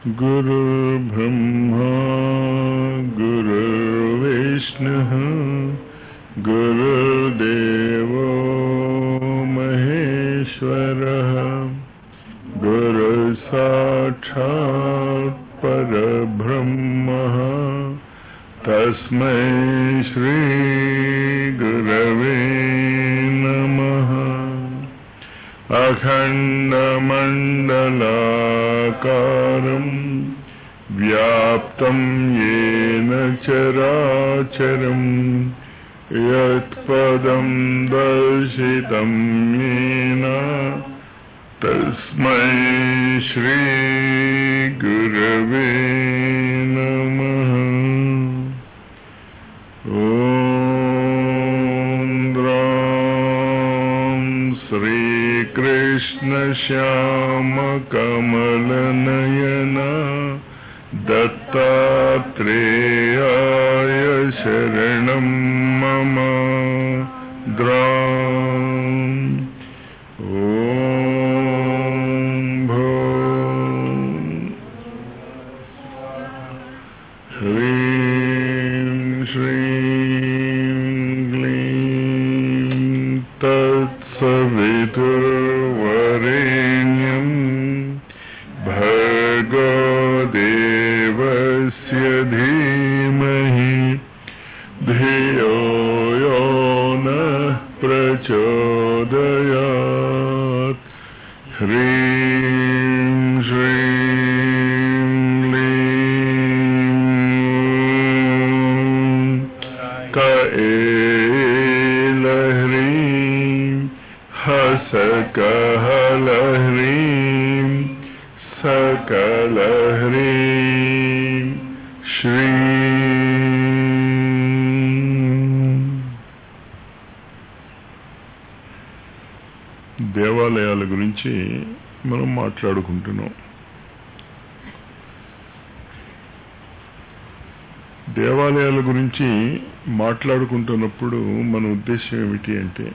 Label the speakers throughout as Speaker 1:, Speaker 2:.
Speaker 1: गुरुर्ब्रह्मा गुरुर्विष्णुः गुरुर्देवो महेश्वरः गुरुसाक्षात् परब्रह्मः तस्मै श्रीगुरवे नमः अखण्डमण्डलाकारम् व्याप्तं येन चराचरम् यत्पदं दर्शितं येन तस्मै श्रीगुरवे नमः ॐ द्रां श्रीकृष्णश्यामकमलनयना दत्तात्रेयाय शरणं मम द्रा ॐ भो ह्रीं श्रीं क्लीं तत्सवितुर्वरेण्यं भर्गो देवस्य धीमहि धियो यो नः प्रचोदयात् ह्रीं श्रीं क्लीं क एलह्रीं हसकहलह्रीं सकलह्रीं श्रीं దేవాలయాల గురించి మనం మాట్లాడుకుంటున్నాం దేవాలయాల గురించి మాట్లాడుకుంటున్నప్పుడు మన ఉద్దేశం ఏమిటి అంటే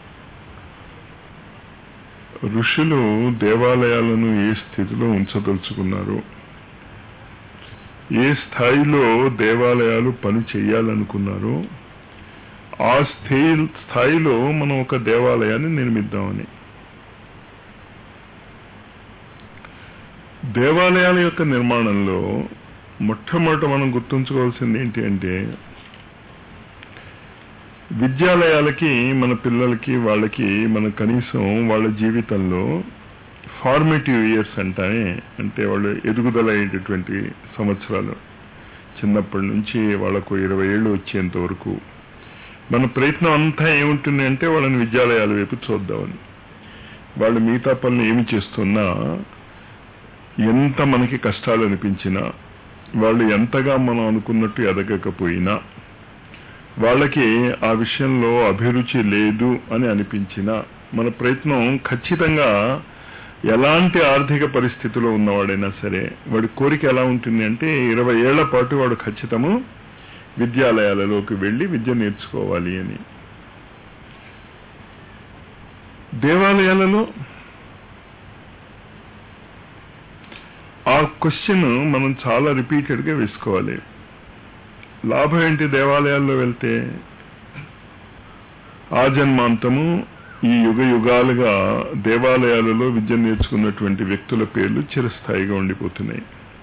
Speaker 1: ఋషులు దేవాలయాలను ఏ స్థితిలో ఉంచదలుచుకున్నారు ఏ స్థాయిలో దేవాలయాలు పని చేయాలనుకున్నారో ఆ స్థాయి స్థాయిలో మనం ఒక దేవాలయాన్ని నిర్మిద్దామని దేవాలయాల యొక్క నిర్మాణంలో మొట్టమొదట మనం గుర్తుంచుకోవాల్సింది ఏంటి అంటే విద్యాలయాలకి మన పిల్లలకి వాళ్ళకి మన కనీసం వాళ్ళ జీవితంలో ఫార్మేటివ్ ఇయర్స్ అంటానే అంటే వాళ్ళు ఎదుగుదల అయ్యేటటువంటి సంవత్సరాలు చిన్నప్పటి నుంచి వాళ్ళకు ఇరవై ఏళ్ళు వచ్చేంత వరకు మన ప్రయత్నం అంతా ఏముంటుంది అంటే వాళ్ళని విద్యాలయాల వైపు చూద్దామని వాళ్ళు మిగతా పనులు ఏమి చేస్తున్నా ఎంత మనకి కష్టాలు అనిపించినా వాళ్ళు ఎంతగా మనం అనుకున్నట్టు ఎదగకపోయినా వాళ్ళకి ఆ విషయంలో అభిరుచి లేదు అని అనిపించినా మన ప్రయత్నం ఖచ్చితంగా ఎలాంటి ఆర్థిక పరిస్థితిలో ఉన్నవాడైనా సరే వాడి కోరిక ఎలా ఉంటుంది అంటే ఇరవై ఏళ్ల పాటు వాడు ఖచ్చితము విద్యాలయాలలోకి వెళ్ళి విద్య నేర్చుకోవాలి అని దేవాలయాలలో ఆ క్వశ్చన్ మనం చాలా రిపీటెడ్గా వేసుకోవాలి లాభం ఏంటి దేవాలయాల్లో వెళ్తే ఆ జన్మాంతము ఈ యుగ యుగాలుగా దేవాలయాలలో విద్య నేర్చుకున్నటువంటి వ్యక్తుల పేర్లు చిరస్థాయిగా ఉండిపోతున్నాయి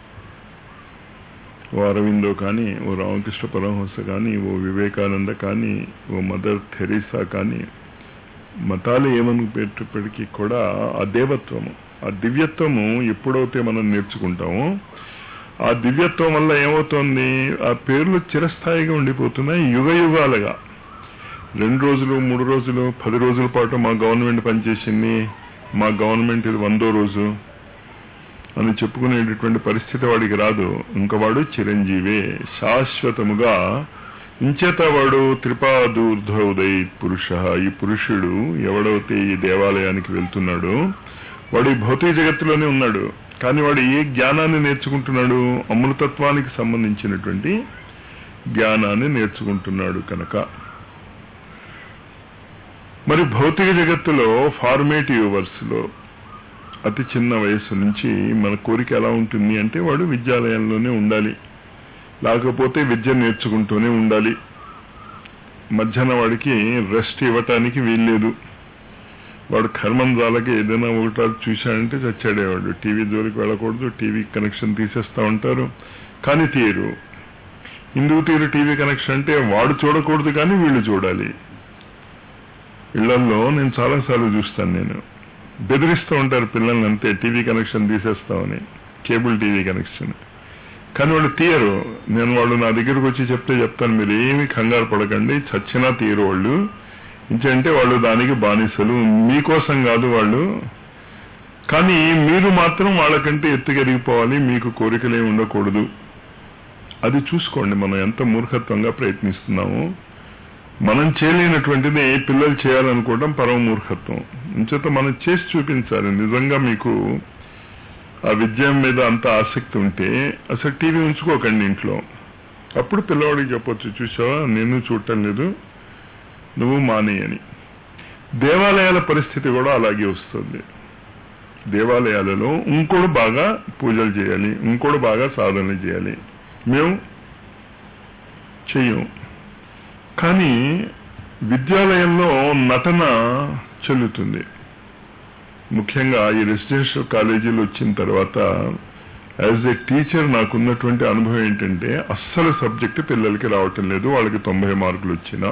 Speaker 1: ఓ అరవిందో కానీ ఓ రామకృష్ణ పరమహంస కానీ ఓ వివేకానంద కానీ ఓ మదర్ థెరీసా కానీ మతాలు ఏమనుకునేటప్పటికీ కూడా ఆ దేవత్వము ఆ దివ్యత్వము ఎప్పుడైతే మనం నేర్చుకుంటామో ఆ దివ్యత్వం వల్ల ఏమవుతోంది ఆ పేర్లు చిరస్థాయిగా ఉండిపోతున్నాయి యుగ యుగాలుగా రెండు రోజులు మూడు రోజులు పది రోజుల పాటు మా గవర్నమెంట్ పనిచేసింది మా గవర్నమెంట్ ఇది వందో రోజు అని చెప్పుకునేటటువంటి పరిస్థితి వాడికి రాదు ఇంకా వాడు చిరంజీవే శాశ్వతముగా ఇంచేత వాడు త్రిపాదూర్ధోదయ్ పురుష ఈ పురుషుడు ఎవడైతే ఈ దేవాలయానికి వెళ్తున్నాడో వాడు ఈ భౌతిక జగత్తులోనే ఉన్నాడు కానీ వాడు ఏ జ్ఞానాన్ని నేర్చుకుంటున్నాడు అమృతత్వానికి సంబంధించినటువంటి జ్ఞానాన్ని నేర్చుకుంటున్నాడు కనుక మరి భౌతిక జగత్తులో ఫార్మేటివ్ వర్స్ లో అతి చిన్న వయస్సు నుంచి మన కోరిక ఎలా ఉంటుంది అంటే వాడు విద్యాలయంలోనే ఉండాలి లేకపోతే విద్య నేర్చుకుంటూనే ఉండాలి మధ్యాహ్నం వాడికి రెస్ట్ ఇవ్వటానికి వీల్లేదు వాడు కర్మంజాలకి ఏదైనా ఒకటి చూశాడంటే చచ్చాడేవాడు టీవీ జోలికి వెళ్ళకూడదు టీవీ కనెక్షన్ తీసేస్తా ఉంటారు కానీ తీరు ఎందుకు తీరు టీవీ కనెక్షన్ అంటే వాడు చూడకూడదు కానీ వీళ్ళు చూడాలి ఇళ్లలో నేను చాలాసార్లు చూస్తాను నేను బెదిరిస్తూ ఉంటారు పిల్లల్ని అంతే టీవీ కనెక్షన్ తీసేస్తామని కేబుల్ టీవీ కనెక్షన్ కానీ వాళ్ళు తీయరు నేను వాళ్ళు నా దగ్గరకు వచ్చి చెప్తే చెప్తాను మీరు ఏమి కంగారు పడకండి చచ్చినా తీయరు వాళ్ళు ఇంకంటే వాళ్ళు దానికి బానిసలు మీకోసం కాదు వాళ్ళు కానీ మీరు మాత్రం వాళ్ళకంటే ఎత్తుకెరిగిపోవాలి మీకు కోరికలే ఉండకూడదు అది చూసుకోండి మనం ఎంత మూర్ఖత్వంగా ప్రయత్నిస్తున్నాము మనం చేయలేనటువంటిది పిల్లలు చేయాలనుకోవడం పరమ మూర్ఖత్వం ఇంచేత మనం చేసి చూపించాలి నిజంగా మీకు ఆ విద్య మీద అంత ఆసక్తి ఉంటే అసలు టీవీ ఉంచుకోకండి ఇంట్లో అప్పుడు పిల్లవాడికి చెప్పొచ్చు చూసావా నేను చూడటం లేదు నువ్వు మానేయని దేవాలయాల పరిస్థితి కూడా అలాగే వస్తుంది దేవాలయాలలో ఇంకోడు బాగా పూజలు చేయాలి ఇంకోడు బాగా సాధనలు చేయాలి మేము చెయ్యం కానీ విద్యాలయంలో నటన చెల్లుతుంది ముఖ్యంగా ఈ రెసిడెన్షియల్ కాలేజీలు వచ్చిన తర్వాత యాజ్ ఎ టీచర్ నాకున్నటువంటి అనుభవం ఏంటంటే అస్సలు సబ్జెక్ట్ పిల్లలకి రావటం లేదు వాళ్ళకి తొంభై మార్కులు వచ్చినా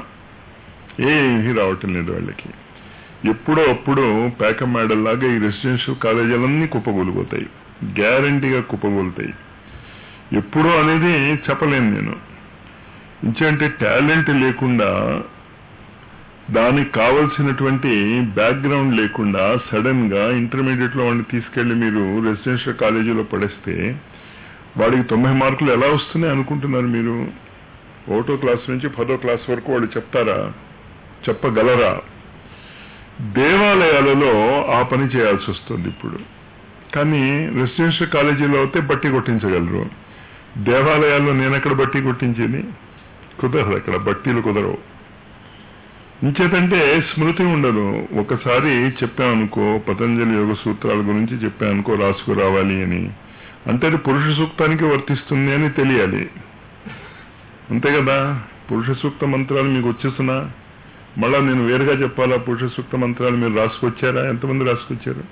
Speaker 1: ఏమీ రావటం లేదు వాళ్ళకి ఎప్పుడో అప్పుడు పేక మేడల్లాగా ఈ రెసిడెన్షియల్ కాలేజీలన్నీ కుప్పగూలిపోతాయి గ్యారంటీగా కుప్పగూలుతాయి ఎప్పుడో అనేది చెప్పలేను నేను ఇంకంటే టాలెంట్ లేకుండా దానికి కావలసినటువంటి బ్యాక్గ్రౌండ్ లేకుండా సడన్ గా ఇంటర్మీడియట్ లో వాడిని తీసుకెళ్లి మీరు రెసిడెన్షియల్ కాలేజీలో పడేస్తే వాడికి తొంభై మార్కులు ఎలా వస్తున్నాయి అనుకుంటున్నారు మీరు ఒకటో క్లాస్ నుంచి పదో క్లాస్ వరకు వాళ్ళు చెప్తారా చెప్పగలరా దేవాలయాలలో ఆ పని చేయాల్సి వస్తుంది ఇప్పుడు కానీ రెసిడెన్షియల్ కాలేజీలో అయితే బట్టి కొట్టించగలరు దేవాలయాల్లో నేను ఎక్కడ బట్టి కొట్టించేది కుదరదు అక్కడ బట్టీలు కుదరవు ఇంచేతంటే స్మృతి ఉండదు ఒకసారి చెప్పామనుకో పతంజలి యోగ సూత్రాల గురించి చెప్పామనుకో రాసుకురావాలి అని అంటే అది పురుష సూక్తానికి వర్తిస్తుంది అని తెలియాలి అంతే కదా పురుష సూక్త మంత్రాలు మీకు వచ్చేస్తున్నా మళ్ళా నేను వేరుగా చెప్పాలా పురుష సూక్త మంత్రాలు మీరు రాసుకొచ్చారా ఎంతమంది రాసుకొచ్చారు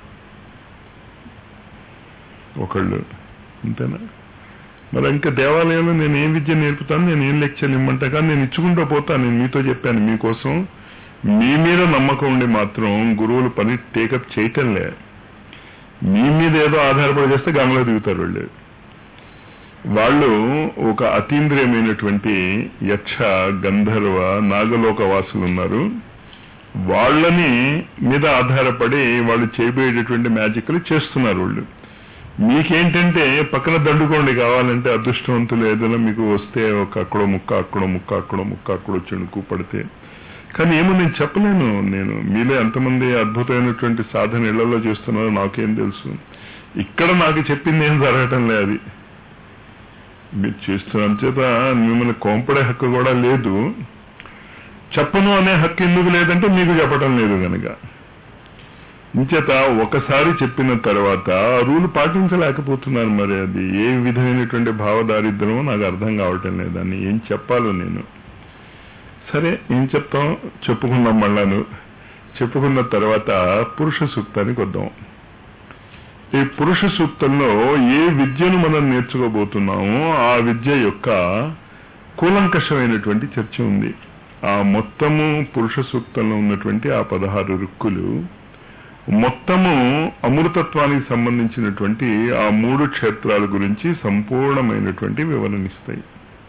Speaker 1: ఒకళ్ళు అంతేనా మరి ఇంకా దేవాలయంలో నేను ఏం విద్య నేర్పుతాను నేను ఏం లెక్చర్లు ఇమ్మంటా కానీ నేను ఇచ్చుకుంటూ పోతాను నేను మీతో చెప్పాను మీకోసం మీ మీద నమ్మకం ఉండి మాత్రం గురువులు పని టేకప్ చేయటంలే మీ మీద ఏదో ఆధారపడి చేస్తే గంగలో దిగుతారు వాళ్ళు వాళ్ళు ఒక అతీంద్రియమైనటువంటి యక్ష గంధర్వ నాగలోక వాసులు ఉన్నారు వాళ్ళని మీద ఆధారపడి వాళ్ళు చేయబోయేటటువంటి మ్యాజిక్లు చేస్తున్నారు వాళ్ళు మీకేంటంటే పక్కన దండుకోండి కావాలంటే అదృష్టవంతులు ఏదైనా మీకు వస్తే ఒక అక్కడో ముక్క అక్కడో ముక్క అక్కడో ముక్క అక్కడో చెణుకు పడితే కానీ ఏమో నేను చెప్పలేను నేను మీలో ఎంతమంది అద్భుతమైనటువంటి సాధన ఇళ్లలో చేస్తున్నారో నాకేం తెలుసు ఇక్కడ నాకు చెప్పింది ఏం జరగటం లేదు అది మీరు చేస్తున్న చేత మిమ్మల్ని కోంపడే హక్కు కూడా లేదు చెప్పను అనే హక్కు ఎందుకు లేదంటే మీకు చెప్పటం లేదు కనుక ఇంచేత ఒకసారి చెప్పిన తర్వాత రూల్ పాటించలేకపోతున్నాను మరి అది ఏ విధమైనటువంటి భావదారిద్రమో నాకు అర్థం కావటం లేదు దాన్ని ఏం చెప్పాలో నేను సరే ఏం చెప్తాం చెప్పుకున్నాం మళ్ళాను చెప్పుకున్న తర్వాత పురుష సూక్తానికి వద్దాం ఈ పురుష సూక్తంలో ఏ విద్యను మనం నేర్చుకోబోతున్నామో ఆ విద్య యొక్క కూలంకషమైనటువంటి చర్చ ఉంది ఆ మొత్తము పురుష సూక్తంలో ఉన్నటువంటి ఆ పదహారు రుక్కులు మొత్తము అమృతత్వానికి సంబంధించినటువంటి ఆ మూడు క్షేత్రాల గురించి సంపూర్ణమైనటువంటి వివరణిస్తాయి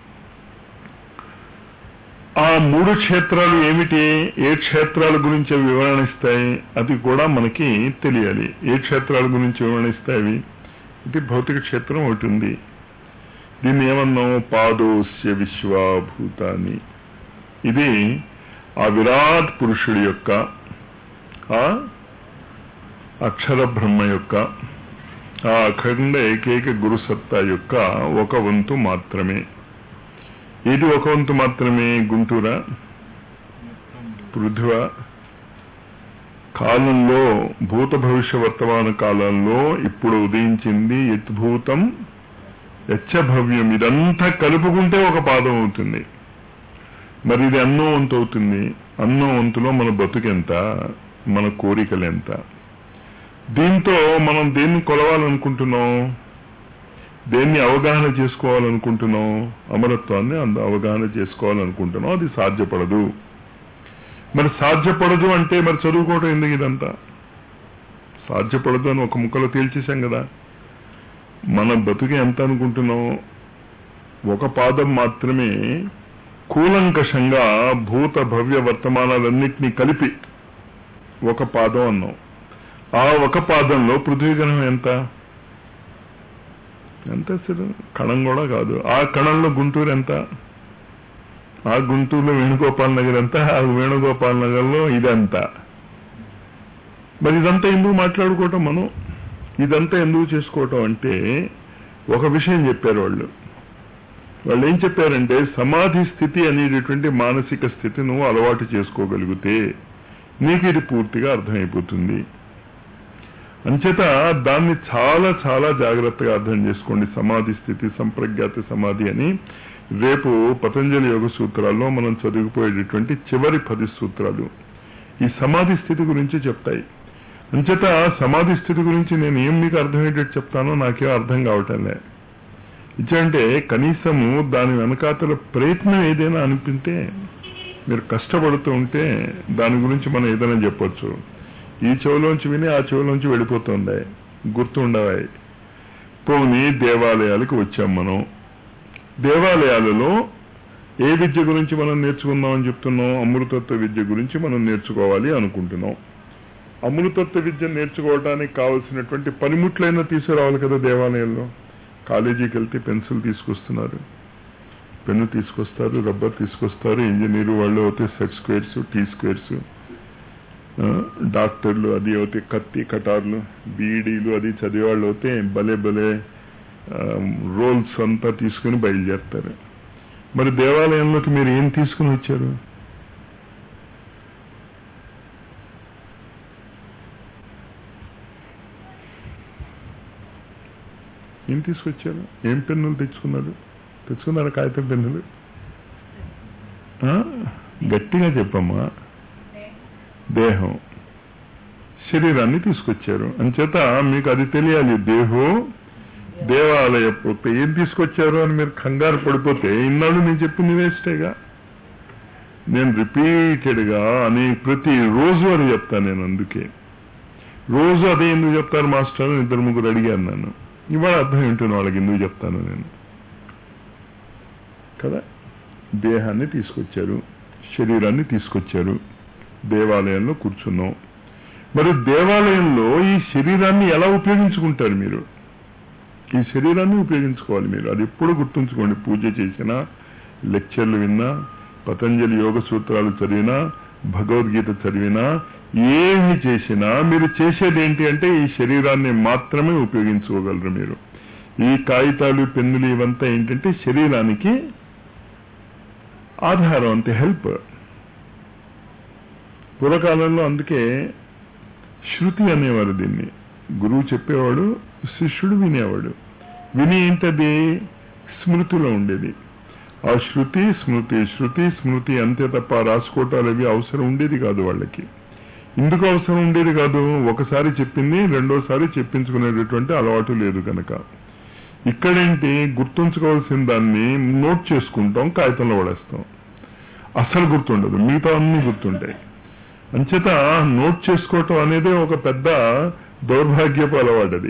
Speaker 1: ఆ మూడు క్షేత్రాలు ఏమిటి ఏ క్షేత్రాల గురించి వివరణిస్తాయి అది కూడా మనకి తెలియాలి ఏ క్షేత్రాల గురించి వివరణిస్తాయి అవి ఇది భౌతిక క్షేత్రం ఒకటి ఉంది దీన్ని ఏమన్నాం పాదోస్య విశ్వాభూతాన్ని ఇది ఆ విరాట్ పురుషుడి యొక్క ఆ అక్షర బ్రహ్మ యొక్క ఆ అఖండ ఏకైక గురుసత్తా యొక్క ఒక వంతు మాత్రమే ఇది ఒక వంతు మాత్రమే గుంటూరా పృథ్వ కాలంలో భూత భవిష్య వర్తమాన కాలంలో ఇప్పుడు ఉదయించింది యద్భూతం యచ్చభవ్యం ఇదంతా కలుపుకుంటే ఒక పాదం అవుతుంది మరి ఇది అన్నో వంతు అవుతుంది అన్నో వంతులో మన బతుకెంత మన కోరికలు ఎంత దీంతో మనం దేన్ని కొలవాలనుకుంటున్నాం దేన్ని అవగాహన చేసుకోవాలనుకుంటున్నాం అమరత్వాన్ని అంద అవగాహన చేసుకోవాలనుకుంటున్నాం అది సాధ్యపడదు మరి సాధ్యపడదు అంటే మరి చదువుకోవటం ఎందుకు ఇదంతా సాధ్యపడదు అని ఒక ముక్కలో తేల్చేశాం కదా మన బతుకు ఎంత అనుకుంటున్నాం ఒక పాదం మాత్రమే కూలంకషంగా భూత భవ్య వర్తమానాలన్నింటినీ కలిపి ఒక పాదం అన్నాం ఆ ఒక పాదంలో పృథ్వీ గ్రహం ఎంత ఎంత అసలు కణం కూడా కాదు ఆ కణంలో గుంటూరు ఎంత ఆ గుంటూరులో వేణుగోపాల్ నగర్ ఎంత ఆ వేణుగోపాల్ నగర్లో ఇదంతా మరి ఇదంతా ఎందుకు మాట్లాడుకోవటం మనం ఇదంతా ఎందుకు చేసుకోవటం అంటే ఒక విషయం చెప్పారు వాళ్ళు వాళ్ళు ఏం చెప్పారంటే సమాధి స్థితి అనేటటువంటి మానసిక స్థితి నువ్వు అలవాటు చేసుకోగలిగితే నీకు ఇది పూర్తిగా అర్థమైపోతుంది అంచేత దాన్ని చాలా చాలా జాగ్రత్తగా అర్థం చేసుకోండి సమాధి స్థితి సంప్రజ్ఞాత సమాధి అని రేపు పతంజలి యోగ సూత్రాల్లో మనం చదువుకుపోయేటటువంటి చివరి పది సూత్రాలు ఈ సమాధి స్థితి గురించి చెప్తాయి అంచేత సమాధి స్థితి గురించి నేను ఏం మీకు అర్థమయ్యేటట్టు చెప్తానో నాకేం అర్థం కావటంలే ఇచ్చంటే కనీసము దాని వెనకాతల ప్రయత్నం ఏదైనా అనిపితే మీరు కష్టపడుతూ ఉంటే దాని గురించి మనం ఏదైనా చెప్పొచ్చు ఈ చెవులోంచి విని ఆ చెవులోంచి వెళ్ళిపోతుంది గుర్తుండవాయి పోని దేవాలయాలకు వచ్చాం మనం దేవాలయాలలో ఏ విద్య గురించి మనం నేర్చుకుందాం అని చెప్తున్నాం అమృతత్వ విద్య గురించి మనం నేర్చుకోవాలి అనుకుంటున్నాం అమృతత్వ విద్య నేర్చుకోవడానికి కావలసినటువంటి పనిముట్లైనా తీసుకురావాలి కదా దేవాలయంలో కాలేజీకి వెళ్తే పెన్సిల్ తీసుకొస్తున్నారు పెన్ను తీసుకొస్తారు రబ్బర్ తీసుకొస్తారు ఇంజనీర్ వాళ్ళు అయితే సెట్ స్క్వేర్స్ టీ స్క్వేర్స్ డాక్టర్లు అది అయితే కత్తి కటార్లు బీడీలు అది చదివేవాళ్ళు అయితే భలే భలే రోల్స్ అంతా తీసుకుని బయలుదేరుతారు మరి దేవాలయంలోకి మీరు ఏం తీసుకుని వచ్చారు ఏం తీసుకొచ్చారు ఏం పెన్నులు తెచ్చుకున్నారు తెచ్చుకున్నారు కాగితం పెన్నులు గట్టిగా చెప్పమ్మా దేహం శరీరాన్ని తీసుకొచ్చారు అంచేత మీకు అది తెలియాలి దేహో దేవాలయ పోతే ఏం తీసుకొచ్చారు అని మీరు కంగారు పడిపోతే ఇన్నాళ్ళు నేను చెప్పింది వేస్టేగా నేను రిపీటెడ్గా అని ప్రతి రోజు అని చెప్తాను నేను అందుకే రోజు అదే ఎందుకు చెప్తారు మాస్టర్ అని ఇద్దరు ముగ్గురు అడిగాను నన్ను ఇవాళ అర్థం ఏంటో వాళ్ళకి ఎందుకు చెప్తాను నేను కదా దేహాన్ని తీసుకొచ్చారు శరీరాన్ని తీసుకొచ్చారు దేవాలయంలో కూర్చున్నాం మరి దేవాలయంలో ఈ శరీరాన్ని ఎలా ఉపయోగించుకుంటారు మీరు ఈ శరీరాన్ని ఉపయోగించుకోవాలి మీరు అది ఎప్పుడు గుర్తుంచుకోండి పూజ చేసినా లెక్చర్లు విన్నా పతంజలి యోగ సూత్రాలు చదివినా భగవద్గీత చదివినా ఏమి చేసినా మీరు చేసేది ఏంటి అంటే ఈ శరీరాన్ని మాత్రమే ఉపయోగించుకోగలరు మీరు ఈ కాగితాలు పెన్నులు ఇవంతా ఏంటంటే శరీరానికి ఆధారం అంతే హెల్ప్ పూర్వకాలంలో అందుకే శృతి అనేవారు దీన్ని గురువు చెప్పేవాడు శిష్యుడు వినేవాడు విని ఏంటది స్మృతిలో ఉండేది ఆ శృతి స్మృతి శృతి స్మృతి అంతే తప్ప రాసుకోవటాలు అవి అవసరం ఉండేది కాదు వాళ్ళకి ఎందుకు అవసరం ఉండేది కాదు ఒకసారి చెప్పింది రెండోసారి చెప్పించుకునేటటువంటి అలవాటు లేదు కనుక ఇక్కడేంటి గుర్తుంచుకోవాల్సిన దాన్ని నోట్ చేసుకుంటాం కాగితంలో పడేస్తాం అసలు గుర్తుండదు మిగతా అన్ని గుర్తుంటాయి అంచేత నోట్ చేసుకోవటం అనేది ఒక పెద్ద దౌర్భాగ్యపు అలవాటది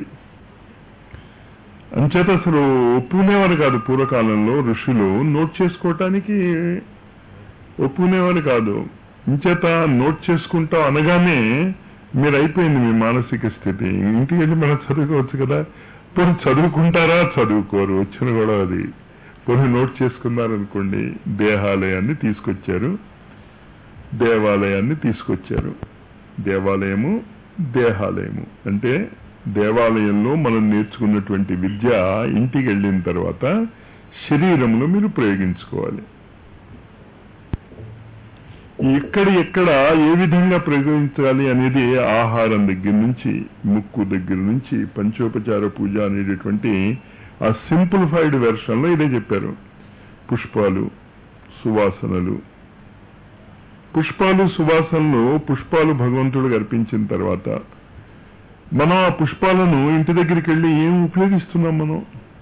Speaker 1: అంచేత అసలు ఒప్పుకునేవారు కాదు పూర్వకాలంలో ఋషులు నోట్ చేసుకోవటానికి ఒప్పుకునేవారు కాదు ఇంచేత నోట్ చేసుకుంటాం అనగానే మీరు అయిపోయింది మీ మానసిక స్థితి ఇంటికి వెళ్ళి మనం చదువుకోవచ్చు కదా పోనీ చదువుకుంటారా చదువుకోరు వచ్చిన కూడా అది పోనీ నోట్ చేసుకున్నారనుకోండి దేహాలయాన్ని తీసుకొచ్చారు దేవాలయాన్ని తీసుకొచ్చారు దేవాలయము దేహాలయము అంటే దేవాలయంలో మనం నేర్చుకున్నటువంటి విద్య ఇంటికి వెళ్ళిన తర్వాత శరీరంలో మీరు ప్రయోగించుకోవాలి ఎక్కడ ఎక్కడ ఏ విధంగా ప్రయోగించాలి అనేది ఆహారం దగ్గర నుంచి ముక్కు దగ్గర నుంచి పంచోపచార పూజ అనేటటువంటి ఆ సింప్లిఫైడ్ వెర్షన్ లో ఇదే చెప్పారు పుష్పాలు సువాసనలు పుష్పాలు సువాసనలు పుష్పాలు భగవంతుడికి అర్పించిన తర్వాత మనం ఆ పుష్పాలను ఇంటి దగ్గరికి వెళ్ళి ఏం ఉపయోగిస్తున్నాం మనం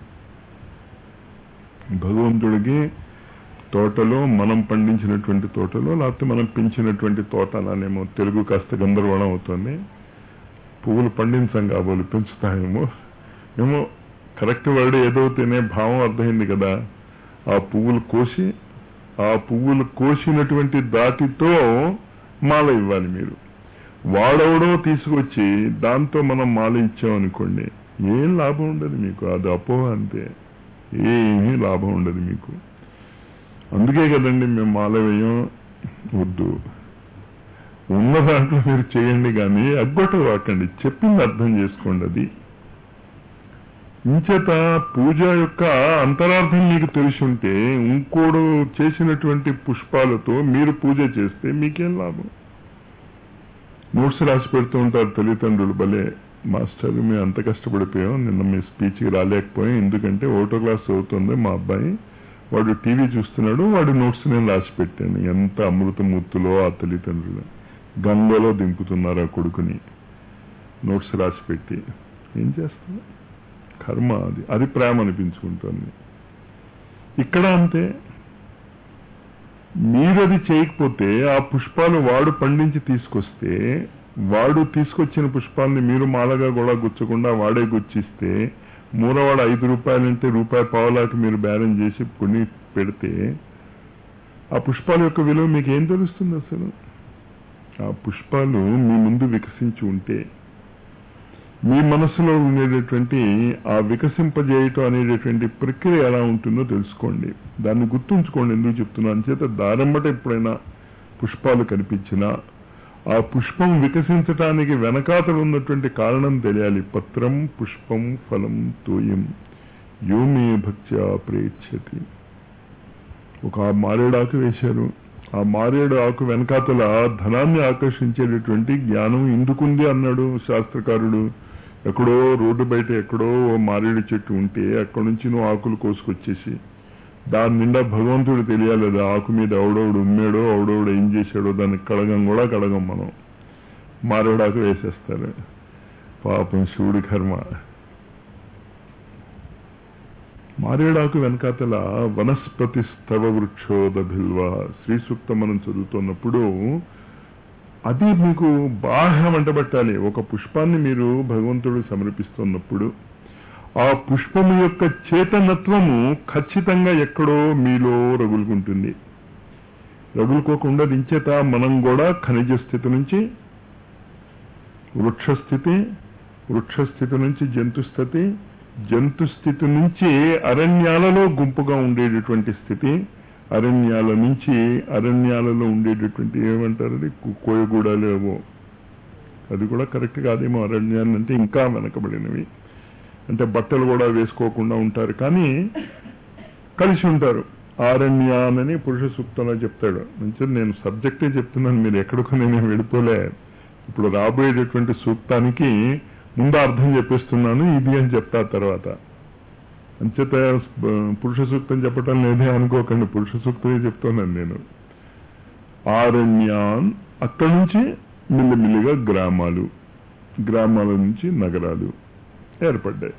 Speaker 1: భగవంతుడికి తోటలో మనం పండించినటువంటి తోటలో లేకపోతే మనం పెంచినటువంటి తోట అనాలేమో తెలుగు కాస్త గందరగోళం అవుతుంది పువ్వులు పండించాం కాబోలు పెంచుతామేమో ఏమో కరెక్ట్ వర్డ్ ఏదో తినే భావం అర్థమైంది కదా ఆ పువ్వులు కోసి ఆ పువ్వులు కోసినటువంటి దాటితో మాల ఇవ్వాలి మీరు వాడవడో తీసుకొచ్చి దాంతో మనం మాల ఇచ్చామనుకోండి ఏం లాభం ఉండదు మీకు అది అపోహ అంతే ఏమీ లాభం ఉండదు మీకు అందుకే కదండి మేము మాల వేయం వద్దు ఉన్న దాంట్లో మీరు చేయండి కానీ అగ్గొట్ట వాకండి చెప్పింది అర్థం చేసుకోండి అది ఇంచేత పూజ యొక్క అంతరార్థం మీకు తెలిసి ఉంటే ఇంకోడు చేసినటువంటి పుష్పాలతో మీరు పూజ చేస్తే మీకేం లాభం నోట్స్ రాసి పెడుతూ ఉంటారు తల్లిదండ్రులు భలే మాస్టర్ మేము అంత కష్టపడిపోయాం నిన్న మీ స్పీచ్కి రాలేకపోయాం ఎందుకంటే ఓటో క్లాస్ చదువుతుంది మా అబ్బాయి వాడు టీవీ చూస్తున్నాడు వాడు నోట్స్ నేను రాసి పెట్టాను ఎంత అమృతమూర్తులో ఆ తల్లిదండ్రులు గంగలో దింపుతున్నారు ఆ కొడుకుని నోట్స్ రాసి పెట్టి ఏం చేస్తాం కర్మ అది అది ప్రేమ అనిపించుకుంటుంది ఇక్కడ అంతే మీరది చేయకపోతే ఆ పుష్పాలు వాడు పండించి తీసుకొస్తే వాడు తీసుకొచ్చిన పుష్పాలని మీరు మాలగా కూడా గుచ్చకుండా వాడే గుచ్చిస్తే మూలవాడు ఐదు రూపాయలంటే రూపాయి పావులాకి మీరు బేరం చేసి కొని పెడితే ఆ పుష్పాల యొక్క విలువ మీకు ఏం తెలుస్తుంది అసలు ఆ పుష్పాలు మీ ముందు వికసించి ఉంటే మీ మనసులో ఉండేటటువంటి ఆ వికసింపజేయటం అనేటటువంటి ప్రక్రియ ఎలా ఉంటుందో తెలుసుకోండి దాన్ని గుర్తుంచుకోండి ఎందుకు చెప్తున్నాను చేత దారంబట ఎప్పుడైనా పుష్పాలు కనిపించినా ఆ పుష్పం వికసించటానికి వెనకాతలు ఉన్నటువంటి కారణం తెలియాలి పత్రం పుష్పం ఫలం తోయం యోమే భక్త్యా ప్రేక్షతి ఒక మారేడాకు వేశారు ఆ మారేడు ఆకు వెనకాతల ధనాన్ని ఆకర్షించేటటువంటి జ్ఞానం ఎందుకుంది అన్నాడు శాస్త్రకారుడు ఎక్కడో రోడ్డు బయట ఎక్కడో ఓ మారేడు చెట్టు ఉంటే అక్కడి నుంచి నువ్వు ఆకులు కోసుకొచ్చేసి దాని నిండా భగవంతుడు తెలియాలి అది ఆకు మీద ఎవడోడు ఉమ్మాడో ఎవడోడు ఏం చేశాడో దాన్ని కడగం కూడా కడగం మనం మారేడాకు వేసేస్తారు పాపం శివుడి కర్మ మారేడాకు వెనకాతల వనస్పతి స్తవ వృక్షోద బిల్వ శ్రీ సూక్తం మనం చదువుతున్నప్పుడు అది మీకు బాగా వంటబట్టాలి ఒక పుష్పాన్ని మీరు భగవంతుడు సమర్పిస్తున్నప్పుడు ఆ పుష్పము యొక్క చేతనత్వము ఖచ్చితంగా ఎక్కడో మీలో రగులుకుంటుంది రగులుకోకుండా దించేత మనం కూడా ఖనిజ స్థితి నుంచి వృక్షస్థితి వృక్షస్థితి నుంచి జంతుస్థితి జంతు స్థితి నుంచి అరణ్యాలలో గుంపుగా ఉండేటటువంటి స్థితి అరణ్యాల నుంచి అరణ్యాలలో ఉండేటటువంటి ఏమంటారు అది కోయగూడాలు ఏవో అది కూడా కరెక్ట్ కాదేమో అరణ్యాలు అంటే ఇంకా వెనకబడినవి అంటే బట్టలు కూడా వేసుకోకుండా ఉంటారు కానీ కలిసి ఉంటారు ఆరణ్యానని పురుష సూక్తంలో చెప్తాడు మంచిది నేను సబ్జెక్టే చెప్తున్నాను మీరు ఎక్కడికో నేను వెళ్ళిపోలే ఇప్పుడు రాబోయేటటువంటి సూక్తానికి ముందు అర్థం చెప్పిస్తున్నాను ఇది అని చెప్తా తర్వాత అంచేత పురుష సూక్తం చెప్పటం లేదే అనుకోకండి పురుష సూక్తమే చెప్తున్నాను నేను ఆరణ్యాన్ అక్కడి నుంచి మిల్లిమిల్లిగా గ్రామాలు గ్రామాల నుంచి నగరాలు ఏర్పడ్డాయి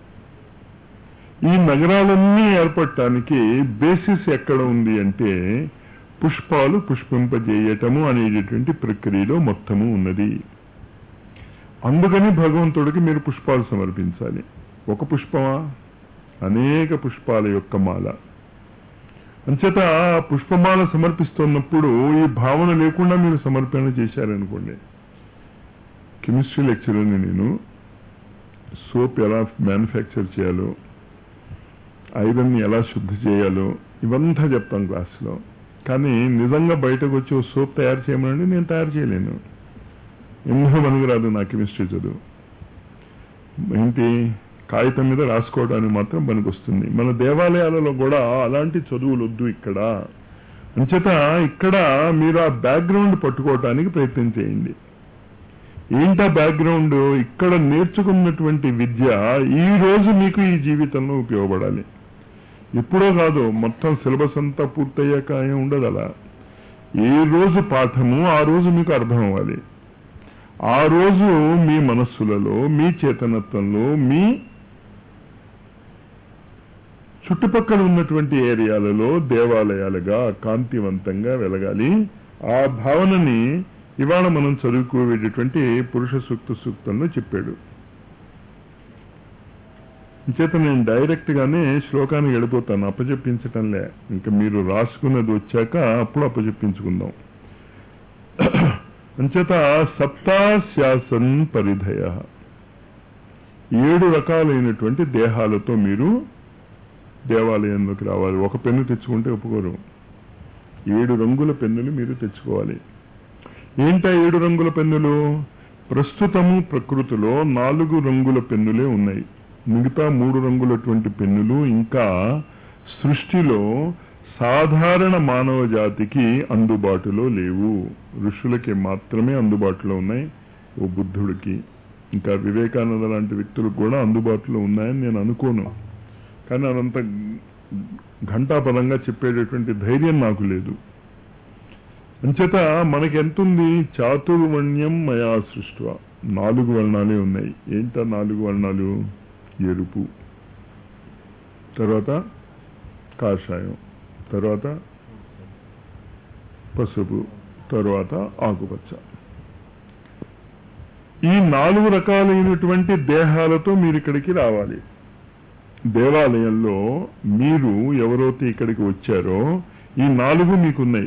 Speaker 1: ఈ నగరాలన్నీ ఏర్పడటానికి బేసిస్ ఎక్కడ ఉంది అంటే పుష్పాలు పుష్పింపజేయటము అనేటటువంటి ప్రక్రియలో మొత్తము ఉన్నది అందుకని భగవంతుడికి మీరు పుష్పాలు సమర్పించాలి ఒక పుష్పమా అనేక పుష్పాల యొక్క మాల అంచేత పుష్పమాల సమర్పిస్తున్నప్పుడు ఈ భావన లేకుండా మీరు సమర్పణ చేశారనుకోండి కెమిస్ట్రీ లెక్చరర్ని నేను సోప్ ఎలా మ్యానుఫ్యాక్చర్ చేయాలో ఐరన్ని ఎలా శుద్ధి చేయాలో ఇవంతా చెప్తాం క్లాస్లో కానీ నిజంగా బయటకు వచ్చి ఓ సోప్ తయారు చేయమనండి నేను తయారు చేయలేను ఎందుకు మనకు రాదు నా కెమిస్ట్రీ చదువు ఏంటి కాగితం మీద రాసుకోవడానికి మాత్రం పనికి వస్తుంది మన దేవాలయాలలో కూడా అలాంటి చదువులు వద్దు ఇక్కడ అంచేత ఇక్కడ మీరు ఆ బ్యాక్గ్రౌండ్ పట్టుకోవటానికి ప్రయత్నం చేయండి ఏంటా బ్యాక్గ్రౌండ్ ఇక్కడ నేర్చుకున్నటువంటి విద్య ఈ రోజు మీకు ఈ జీవితంలో ఉపయోగపడాలి ఎప్పుడో కాదు మొత్తం సిలబస్ అంతా పూర్తయ్యాక ఏం ఉండదు అలా ఏ రోజు పాఠము ఆ రోజు మీకు అర్థం అవ్వాలి ఆ రోజు మీ మనస్సులలో మీ చేతనత్వంలో మీ చుట్టుపక్కల ఉన్నటువంటి ఏరియాలలో దేవాలయాలుగా కాంతివంతంగా వెలగాలి ఆ భావనని ఇవాళ మనం చదువుకోవేటటువంటి పురుష సూక్త సూక్తంలో చెప్పాడు చేత నేను డైరెక్ట్ గానే శ్లోకానికి వెళ్ళిపోతాను అప్పచెప్పించటంలే ఇంకా మీరు రాసుకున్నది వచ్చాక అప్పుడు అప్పచెప్పించుకుందాం అంచేత సప్తాశ్యాసన్ పరిధయ ఏడు రకాలైనటువంటి దేహాలతో మీరు దేవాలయంలోకి రావాలి ఒక పెన్ను తెచ్చుకుంటే ఒప్పుకోరు ఏడు రంగుల పెన్నులు మీరు తెచ్చుకోవాలి ఏంటా ఏడు రంగుల పెన్నులు ప్రస్తుతము ప్రకృతిలో నాలుగు రంగుల పెన్నులే ఉన్నాయి మిగతా మూడు రంగులటువంటి పెన్నులు ఇంకా సృష్టిలో సాధారణ మానవ జాతికి అందుబాటులో లేవు ఋషులకి మాత్రమే అందుబాటులో ఉన్నాయి ఓ బుద్ధుడికి ఇంకా వివేకానంద లాంటి వ్యక్తులకు కూడా అందుబాటులో ఉన్నాయని నేను అనుకోను కానీ అదంత ఘంటాపదంగా చెప్పేటటువంటి ధైర్యం నాకు లేదు అంచేత మనకి ఎంతుంది చాతుర్వర్ణ్యం మయా సృష్ట నాలుగు వర్ణాలే ఉన్నాయి ఏంటా నాలుగు వర్ణాలు ఎరుపు తర్వాత కాషాయం తర్వాత పసుపు తర్వాత ఆకుపచ్చ ఈ నాలుగు రకాలైనటువంటి దేహాలతో మీరు ఇక్కడికి రావాలి దేవాలయంలో మీరు ఎవరైతే ఇక్కడికి వచ్చారో ఈ నాలుగు మీకున్నాయి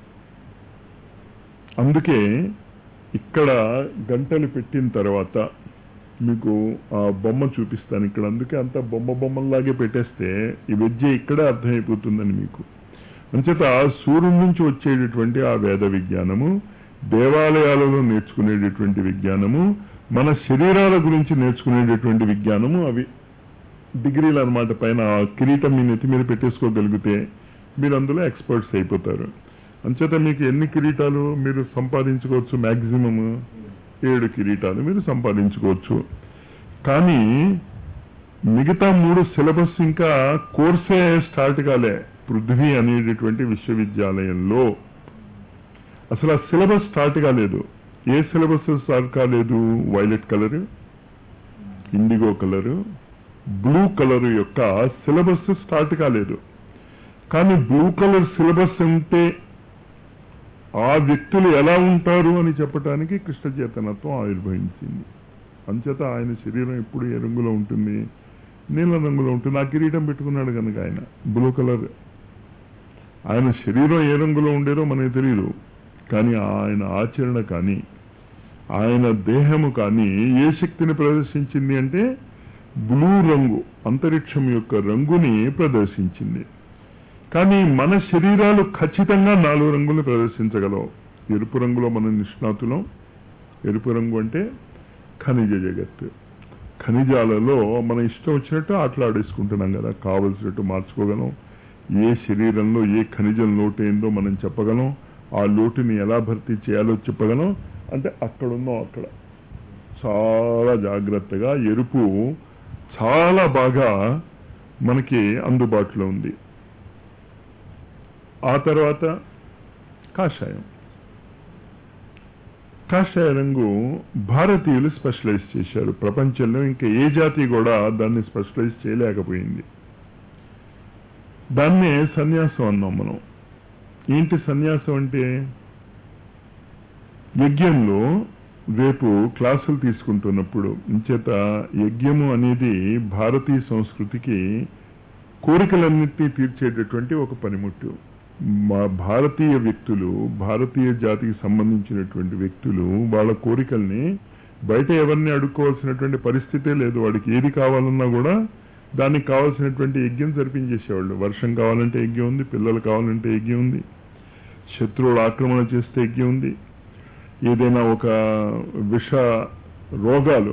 Speaker 1: అందుకే ఇక్కడ గంటలు పెట్టిన తర్వాత మీకు ఆ బొమ్మ చూపిస్తాను ఇక్కడ అందుకే అంత బొమ్మ బొమ్మల్లాగే పెట్టేస్తే ఈ విద్య ఇక్కడే అర్థమైపోతుందని మీకు అంచేత సూర్యుడి నుంచి వచ్చేటటువంటి ఆ వేద విజ్ఞానము దేవాలయాలలో నేర్చుకునేటటువంటి విజ్ఞానము మన శరీరాల గురించి నేర్చుకునేటటువంటి విజ్ఞానము అవి డిగ్రీలు అనమాట పైన ఆ కిరీటం మీ నెత్తి మీద పెట్టేసుకోగలిగితే మీరు అందులో ఎక్స్పర్ట్స్ అయిపోతారు అంచేత మీకు ఎన్ని కిరీటాలు మీరు సంపాదించుకోవచ్చు మ్యాక్సిమం ఏడు కిరీటాలు మీరు సంపాదించుకోవచ్చు కానీ మిగతా మూడు సిలబస్ ఇంకా కోర్సే స్టార్ట్ కాలే పృథ్వీ అనేటటువంటి విశ్వవిద్యాలయంలో అసలు ఆ సిలబస్ స్టార్ట్ కాలేదు ఏ సిలబస్ స్టార్ట్ కాలేదు violet colour indigo colour blue colour యొక్క సిలబస్ స్టార్ట్ కాలేదు కానీ బ్లూ కలర్ సిలబస్ ఉంటే ఆ వ్యక్తులు ఎలా ఉంటారు అని చెప్పడానికి కృష్ణ చేతనత్వం ఆవిర్భవించింది అంచేత ఆయన శరీరం ఎప్పుడు ఏ రంగులో ఉంటుంది నీల రంగులో ఉంటుంది ఆ కిరీటం పెట్టుకున్నాడు కనుక ఆయన బ్లూ కలర్ ఆయన శరీరం ఏ రంగులో ఉండేదో మనకి తెలియదు కానీ ఆయన ఆచరణ కానీ ఆయన దేహము కానీ ఏ శక్తిని ప్రదర్శించింది అంటే బ్లూ రంగు అంతరిక్షం యొక్క రంగుని ప్రదర్శించింది కానీ మన శరీరాలు ఖచ్చితంగా నాలుగు రంగులు ప్రదర్శించగలవు ఎరుపు రంగులో మనం నిష్ణాతులం ఎరుపు రంగు అంటే ఖనిజ జగత్తు ఖనిజాలలో మన ఇష్టం వచ్చినట్టు ఆటలాడేసుకుంటున్నాం కదా కావలసినట్టు మార్చుకోగలం ఏ శరీరంలో ఏ ఖనిజం లోటు ఏందో మనం చెప్పగలం ఆ లోటుని ఎలా భర్తీ చేయాలో చెప్పగలం అంటే అక్కడున్నాం అక్కడ చాలా జాగ్రత్తగా ఎరుపు చాలా బాగా మనకి అందుబాటులో ఉంది ఆ తర్వాత కాషాయం కాషాయ రంగు భారతీయులు స్పెషలైజ్ చేశారు ప్రపంచంలో ఇంకా ఏ జాతి కూడా దాన్ని స్పెషలైజ్ చేయలేకపోయింది దాన్నే సన్యాసం అన్నాం మనం ఏంటి సన్యాసం అంటే యజ్ఞంలో రేపు క్లాసులు తీసుకుంటున్నప్పుడు ఇంచేత యజ్ఞము అనేది భారతీయ సంస్కృతికి కోరికలన్నింటినీ తీర్చేటటువంటి ఒక పనిముట్టు మా భారతీయ వ్యక్తులు భారతీయ జాతికి సంబంధించినటువంటి వ్యక్తులు వాళ్ళ కోరికల్ని బయట ఎవరిని అడుక్కోవాల్సినటువంటి పరిస్థితే లేదు వాడికి ఏది కావాలన్నా కూడా దానికి కావాల్సినటువంటి యజ్ఞం జరిపించేసేవాళ్ళు వర్షం కావాలంటే యజ్ఞం ఉంది పిల్లలు కావాలంటే యజ్ఞం ఉంది శత్రువులు ఆక్రమణ చేస్తే యజ్ఞం ఉంది ఏదైనా ఒక విష రోగాలు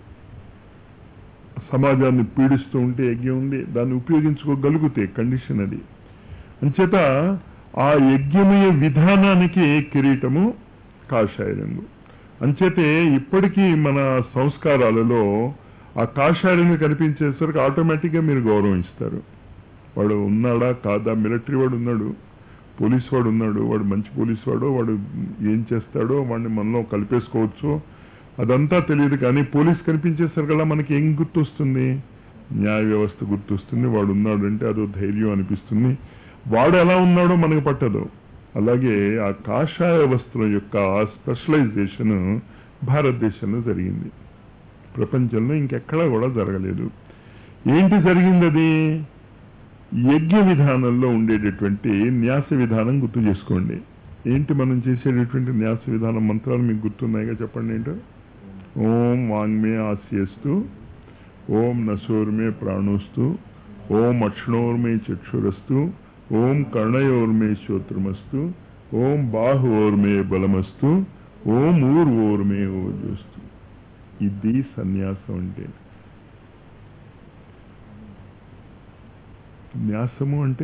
Speaker 1: సమాజాన్ని పీడిస్తూ ఉంటే యజ్ఞం ఉంది దాన్ని ఉపయోగించుకోగలిగితే కండిషన్ అది అంచేత ఆ యజ్ఞమయ విధానానికి కిరీటము కాషాయ రంగు అంచేతే ఇప్పటికీ మన సంస్కారాలలో ఆ కాషాయ రంగు కనిపించేసరికి ఆటోమేటిక్గా మీరు గౌరవిస్తారు వాడు ఉన్నాడా కాదా మిలిటరీ వాడు ఉన్నాడు పోలీస్ వాడు ఉన్నాడు వాడు మంచి పోలీస్ వాడు వాడు ఏం చేస్తాడో వాడిని మనలో కలిపేసుకోవచ్చు అదంతా తెలియదు కానీ పోలీస్ కనిపించేసరికల్లా మనకి ఏం గుర్తొస్తుంది న్యాయ వ్యవస్థ గుర్తొస్తుంది వాడు ఉన్నాడు అంటే అదో ధైర్యం అనిపిస్తుంది వాడు ఎలా ఉన్నాడో మనకు పట్టదు అలాగే ఆ కాషాయ వస్త్రం యొక్క స్పెషలైజేషన్ భారతదేశంలో జరిగింది ప్రపంచంలో ఇంకెక్కడా కూడా జరగలేదు ఏంటి జరిగింది అది యజ్ఞ విధానంలో ఉండేటటువంటి న్యాస విధానం గుర్తు చేసుకోండి ఏంటి మనం చేసేటటువంటి న్యాస విధానం మంత్రాలు మీకు గుర్తున్నాయిగా చెప్పండి ఏంటో ఓం వాంగ్మే ఆస్యస్తు ఓం నశోర్మే ప్రాణోస్తు ఓం అక్షణోర్మే చక్షురస్తు ఓం కర్ణయోర్మే శ్రోత్రమస్తు ఓం బాహువోర్మే బలమస్తు ఓం ఊర్వోర్మే ఓజస్తు ఇది సన్యాసం అంటే న్యాసము అంటే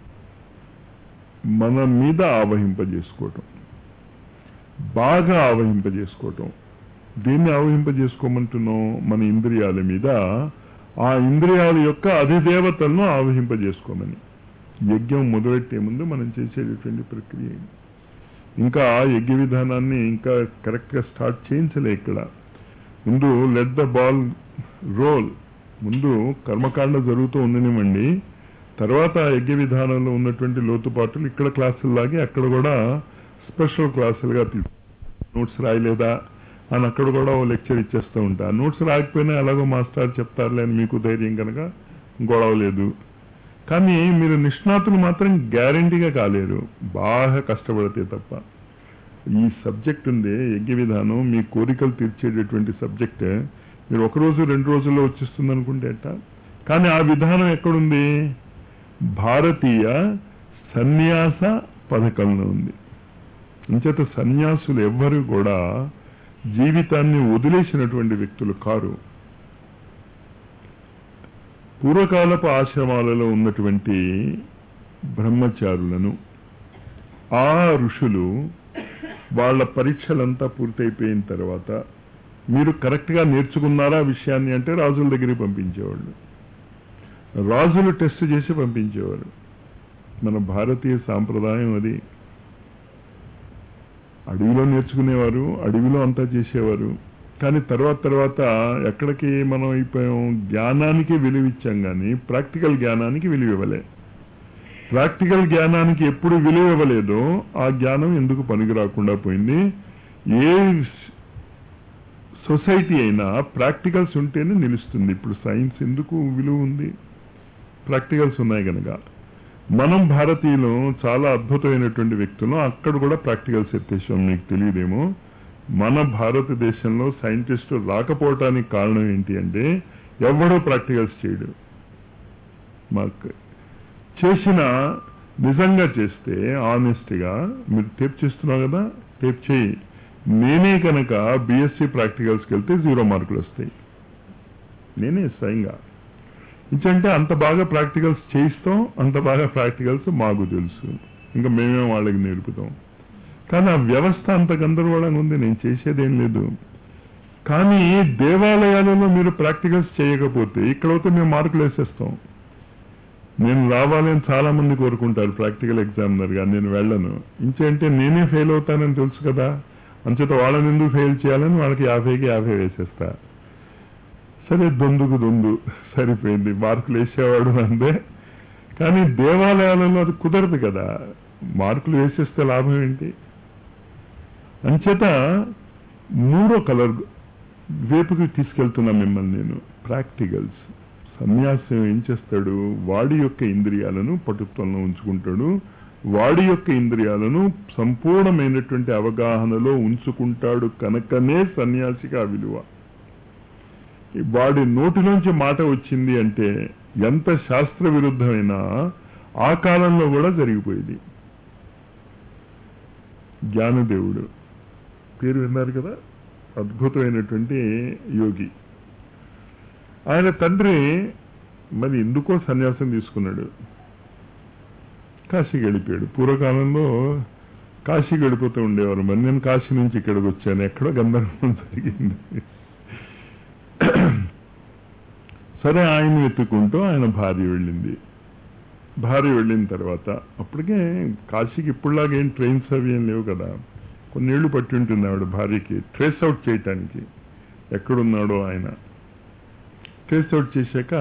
Speaker 1: మన మీద ఆవహింపజేసుకోవటం బాగా ఆవహింపజేసుకోవటం దీన్ని ఆవహింపజేసుకోమంటున్నాం మన ఇంద్రియాల మీద ఆ ఇంద్రియాల యొక్క అధిదేవతలను ఆవహింపజేసుకోమని యజ్ఞం మొదలెట్టే ముందు మనం చేసేటటువంటి ప్రక్రియ ఇది. ఇంకా యజ్ఞ విధానాన్ని ఇంకా కరెక్ట్గా స్టార్ట్ చేయించలే ఇక్కడ ముందు లెట్ ద బాల్ రోల్ ముందు కర్మకాండ జరుగుతూ ఉండనివ్వండి తర్వాత యజ్ఞ విధానంలో ఉన్నటువంటి లోతుపాట్లు ఇక్కడ క్లాసుల్లాగే అక్కడ కూడా స్పెషల్ క్లాసులుగా తీ నోట్స్ రాయలేదా అని అక్కడ కూడా ఓ లెక్చర్ ఇచ్చేస్తూ ఉంటా నోట్స్ రాకపోయినా ఎలాగో మాస్టర్ చెప్తారులే అని మీకు ధైర్యం కనుక గొడవ లేదు కానీ మీరు నిష్ణాతులు మాత్రం గ్యారంటీగా కాలేరు బాగా కష్టపడితే తప్ప ఈ సబ్జెక్ట్ ఉంది యజ్ఞ విధానం మీ కోరికలు తీర్చేటటువంటి సబ్జెక్ట్ మీరు ఒక రోజు రెండు రోజుల్లో వచ్చేస్తుంది అనుకుంటే ఎట్టా కానీ ఆ విధానం ఎక్కడుంది భారతీయ సన్యాస పథకంలో ఉంది అంచేత సన్యాసులు ఎవ్వరూ కూడా జీవితాన్ని వదిలేసినటువంటి వ్యక్తులు కారు పూర్వకాలపు ఆశ్రమాలలో ఉన్నటువంటి బ్రహ్మచారులను ఆ ఋషులు వాళ్ళ పరీక్షలంతా పూర్తయిపోయిన తర్వాత మీరు కరెక్ట్గా నేర్చుకున్నారా విషయాన్ని అంటే రాజుల దగ్గరికి పంపించేవాళ్ళు రాజులు టెస్ట్ చేసి పంపించేవారు మన భారతీయ సాంప్రదాయం అది అడవిలో నేర్చుకునేవారు అడవిలో అంతా చేసేవారు కానీ తర్వాత తర్వాత ఎక్కడికి మనం అయిపోయాం జ్ఞానానికి విలువ ఇచ్చాం కానీ ప్రాక్టికల్ జ్ఞానానికి విలువ ఇవ్వలే ప్రాక్టికల్ జ్ఞానానికి ఎప్పుడు విలువ ఇవ్వలేదో ఆ జ్ఞానం ఎందుకు పనికి రాకుండా పోయింది ఏ సొసైటీ అయినా ప్రాక్టికల్స్ ఉంటేనే నిలుస్తుంది ఇప్పుడు సైన్స్ ఎందుకు విలువ ఉంది ప్రాక్టికల్స్ ఉన్నాయి కనుక మనం భారతీయులు చాలా అద్భుతమైనటువంటి వ్యక్తులు అక్కడ కూడా ప్రాక్టికల్స్ ఎత్తేసాం మీకు తెలియదేమో మన భారతదేశంలో సైంటిస్టు రాకపోవటానికి కారణం ఏంటి అంటే ఎవడో ప్రాక్టికల్స్ చేయడు మాకు చేసిన నిజంగా చేస్తే ఆనెస్ట్గా మీరు టేప్ చేస్తున్నావు కదా టేప్ చేయి నేనే కనుక బీఎస్సీ ప్రాక్టికల్స్కి వెళ్తే జీరో మార్కులు వస్తాయి నేనే స్వయంగా ఇంకంటే అంత బాగా ప్రాక్టికల్స్ చేయిస్తాం అంత బాగా ప్రాక్టికల్స్ మాకు తెలుసు ఇంకా మేమే వాళ్ళకి నేర్పుతాం కానీ ఆ వ్యవస్థ అంత గందరగోళంగా ఉంది నేను చేసేదేం లేదు కానీ దేవాలయాలలో మీరు ప్రాక్టికల్స్ చేయకపోతే ఇక్కడైతే మేము మార్కులు వేసేస్తాం నేను రావాలని చాలా మంది కోరుకుంటారు ప్రాక్టికల్ ఎగ్జామినర్గా నేను వెళ్ళను ఇంకంటే నేనే ఫెయిల్ అవుతానని తెలుసు కదా అంచేత వాళ్ళని ఎందుకు ఫెయిల్ చేయాలని వాళ్ళకి యాభైకి యాభై వేసేస్తా సరే దొందుకు దొందు సరిపోయింది మార్కులు వేసేవాడు అందే కానీ దేవాలయాలలో అది కుదరదు కదా మార్కులు వేసేస్తే లాభం ఏంటి అంచేత మూడో కలర్ వైపుకి తీసుకెళ్తున్నా మిమ్మల్ని నేను ప్రాక్టికల్స్ సన్యాసం ఏం చేస్తాడు వాడి యొక్క ఇంద్రియాలను పటుత్వంలో ఉంచుకుంటాడు వాడి యొక్క ఇంద్రియాలను సంపూర్ణమైనటువంటి అవగాహనలో ఉంచుకుంటాడు కనుకనే సన్యాసికి ఆ విలువ వాడి నోటిలోంచి మాట వచ్చింది అంటే ఎంత శాస్త్ర విరుద్ధమైనా ఆ కాలంలో కూడా జరిగిపోయేది జ్ఞానదేవుడు పేరు విన్నారు కదా అద్భుతమైనటువంటి యోగి ఆయన తండ్రి మరి ఎందుకో సన్యాసం తీసుకున్నాడు కాశీకి వెళ్ళిపోయాడు పూర్వకాలంలో కాశీకి వెళ్ళిపోతూ ఉండేవారు మరి నేను కాశీ నుంచి ఇక్కడికి వచ్చాను ఎక్కడో గందరగోళం జరిగింది సరే ఆయన వెతుక్కుంటూ ఆయన భార్య వెళ్ళింది భార్య వెళ్ళిన తర్వాత అప్పటికే కాశీకి ఇప్పుడులాగా ఏం ట్రైన్స్ అవి ఏం లేవు కదా కొన్నేళ్లు పట్టి ఉంటుంది ఆవిడ భార్యకి ట్రేస్ అవుట్ చేయటానికి ఎక్కడున్నాడో ఆయన ట్రేస్ అవుట్ చేశాక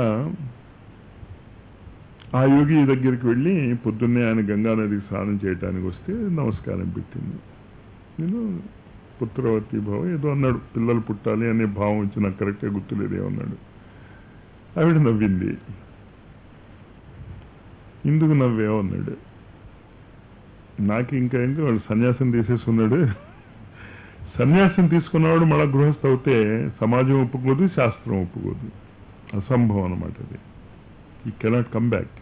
Speaker 1: ఆ యోగి దగ్గరికి వెళ్ళి పొద్దున్నే ఆయన గంగా నదికి స్నానం చేయడానికి వస్తే నమస్కారం పెట్టింది నేను పుత్రవతి భావం ఏదో అన్నాడు పిల్లలు పుట్టాలి అనే భావం వచ్చి నాకు కరెక్ట్గా గుర్తులేదు ఏమన్నాడు ఆవిడ నవ్వింది ఎందుకు నవ్వేమో అన్నాడు నాకు ఇంకా ఇంకా వాడు సన్యాసం తీసేసుకున్నాడు సన్యాసం తీసుకున్నవాడు మళ్ళా గృహస్థ అవుతే సమాజం ఒప్పుకోదు శాస్త్రం ఒప్పుకోదు అసంభవం అనమాట అది ఈ కెనాట్ కమ్ బ్యాక్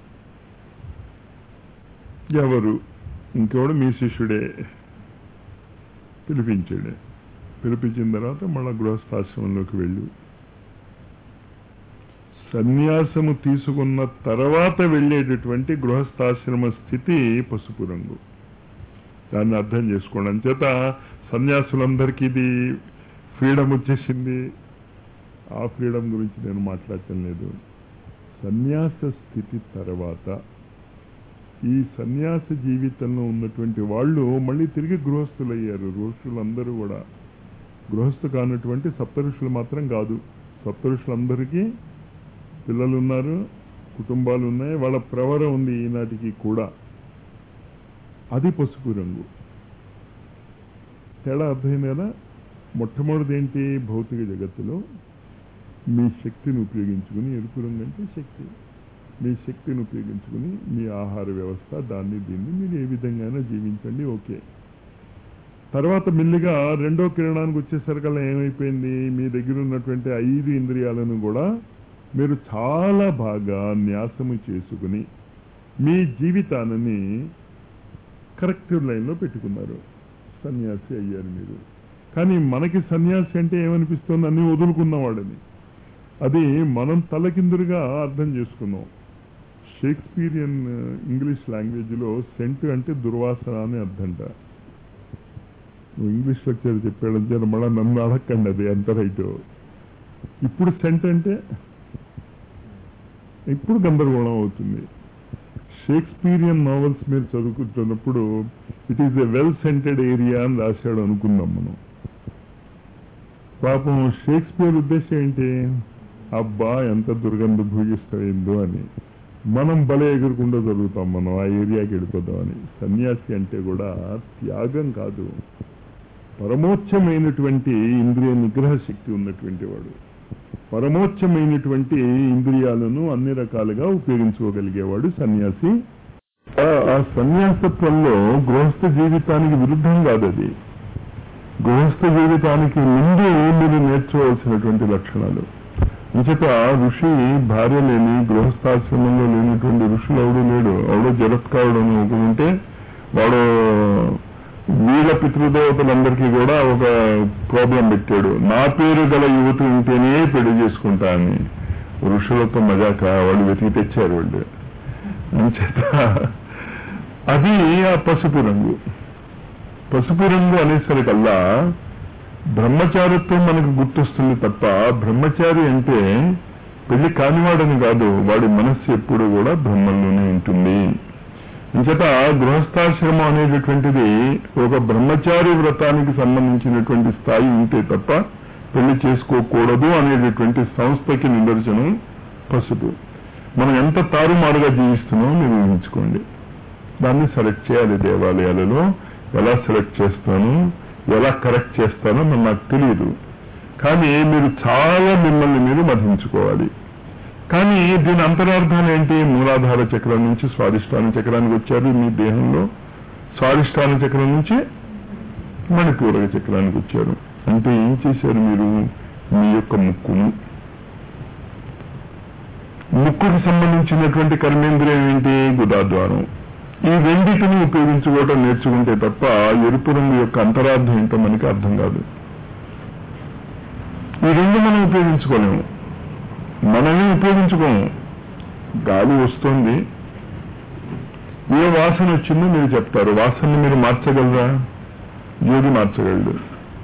Speaker 1: ఎవరు ఇంకెవడు మీ శిష్యుడే పిలిపించాడు పిలిపించిన తర్వాత మళ్ళా గృహస్థాశ్రమంలోకి వెళ్ళు సన్యాసము తీసుకున్న తర్వాత వెళ్ళేటటువంటి గృహస్థాశ్రమ స్థితి పసుపు రంగు దాన్ని అర్థం చేసుకోండి అంచేత సన్యాసులందరికీ ఇది ఫ్రీడమ్ వచ్చేసింది ఆ ఫ్రీడమ్ గురించి నేను మాట్లాడటం లేదు సన్యాస స్థితి తర్వాత ఈ సన్యాస జీవితంలో ఉన్నటువంటి వాళ్ళు మళ్ళీ తిరిగి గృహస్థులయ్యారు ఋషులందరూ కూడా గృహస్థు కానటువంటి సప్తఋషులు మాత్రం కాదు సప్తఋషులందరికీ పిల్లలు ఉన్నారు కుటుంబాలు ఉన్నాయి వాళ్ళ ప్రవర ఉంది ఈనాటికి కూడా అది పసుపు రంగు తేడా అర్థమైంది కదా మొట్టమొదటిది ఏంటి భౌతిక జగత్తులో మీ శక్తిని ఉపయోగించుకుని ఎరుపు రంగు అంటే శక్తి మీ శక్తిని ఉపయోగించుకుని మీ ఆహార వ్యవస్థ దాన్ని దీన్ని మీరు ఏ విధంగా జీవించండి ఓకే తర్వాత మెల్లిగా రెండో కిరణానికి వచ్చేసరికల్లా ఏమైపోయింది మీ దగ్గర ఉన్నటువంటి ఐదు ఇంద్రియాలను కూడా మీరు చాలా బాగా న్యాసము చేసుకుని మీ జీవితాన్ని కరెక్ట్ లైన్లో పెట్టుకున్నారు సన్యాసి అయ్యారు మీరు కానీ మనకి సన్యాసి అంటే ఏమనిపిస్తుంది అన్ని వదులుకున్నవాడని అది మనం తలకిందులుగా అర్థం చేసుకున్నాం షేక్స్పీరియన్ ఇంగ్లీష్ లాంగ్వేజ్లో సెంట్ అంటే దుర్వాసన అని అర్థంట నువ్వు ఇంగ్లీష్ లెక్చర్ చెప్పాడంటే మళ్ళీ నన్ను అడగండి అది ఎంత రైట్ ఇప్పుడు సెంట్ అంటే ఇప్పుడు గందరగోళం అవుతుంది షేక్స్పీరియన్ నావెల్స్ మీరు చదువుకుంటున్నప్పుడు it is a well scented area అని రాశాడు అనుకుందాం మనం పాపం షేక్స్పియర్ ఉద్దేశం ఏంటి అబ్బా ఎంత దుర్గంధ భూజిస్తాయిందో అని మనం బలే ఎగురకుండా జరుగుతాం మనం ఆ ఏరియాకి వెళ్ళిపోదామని సన్యాసి అంటే కూడా త్యాగం కాదు పరమోచ్చమైనటువంటి ఇంద్రియ నిగ్రహ శక్తి ఉన్నటువంటి వాడు పరమోచ్చమైనటువంటి ఇంద్రియాలను అన్ని రకాలుగా ఉపయోగించుకోగలిగేవాడు సన్యాసి ఆ సన్యాసత్వంలో గృహస్థ జీవితానికి విరుద్ధం కాదు అది గృహస్థ జీవితానికి ముందు మీరు నేర్చుకోవాల్సినటువంటి లక్షణాలు ఇంచేత ఋషి భార్య లేని గృహస్థాశ్రమంలో లేనటువంటి ఋషులు ఎవడు లేడు ఎవడో జరత్కారుడు అని ఒకడు ఉంటే వాడు వీళ్ళ పితృదేవతలందరికీ కూడా ఒక ప్రాబ్లం పెట్టాడు నా పేరు గల యువత ఉంటేనే పెళ్లి చేసుకుంటా అని ఋషులతో మజాక వాళ్ళు వెతికి తెచ్చారు వాళ్ళు అంచేత అది ఆ పసుపు రంగు పసుపు రంగు అనేసరికల్లా బ్రహ్మచారిత్వం మనకు గుర్తొస్తుంది తప్ప బ్రహ్మచారి అంటే పెళ్లి కానివాడని కాదు వాడి మనస్సు ఎప్పుడు కూడా బ్రహ్మంలోనే ఉంటుంది ఇంచేత గృహస్థాశ్రమం అనేటటువంటిది ఒక బ్రహ్మచారి వ్రతానికి సంబంధించినటువంటి స్థాయి ఉంటే తప్ప పెళ్లి చేసుకోకూడదు అనేటటువంటి సంస్థకి నిదర్శనం పసుపు మనం ఎంత తారుమారుగా జీవిస్తున్నామో మీరు ఊహించుకోండి దాన్ని సెలెక్ట్ చేయాలి దేవాలయాలలో ఎలా సెలెక్ట్ చేస్తాను ఎలా కరెక్ట్ చేస్తానో మరి నాకు తెలియదు కానీ మీరు చాలా మిమ్మల్ని మీరు మధించుకోవాలి కానీ దీని అంతరార్థాలు ఏంటి మూలాధార చక్రం నుంచి స్వాదిష్టాన చక్రానికి వచ్చారు మీ దేహంలో స్వాదిష్టాన చక్రం నుంచి మణిపూరక చక్రానికి వచ్చారు అంటే ఏం చేశారు మీరు మీ యొక్క ముక్కును ముక్కుకు సంబంధించినటువంటి కర్మేంద్రియం ఏంటి గుదాద్వారం ఈ రెండింటిని ఉపయోగించుకోవటం నేర్చుకుంటే తప్ప ఎరుపు రంగు యొక్క అంతరార్థం ఏంటో మనకి అర్థం కాదు ఈ రెండు మనం ఉపయోగించుకోలేము మనమే ఉపయోగించుకోము గాలి వస్తుంది ఏ వాసన వచ్చిందో మీరు చెప్తారు వాసనని మీరు మార్చగలరా యోగి మార్చగలడు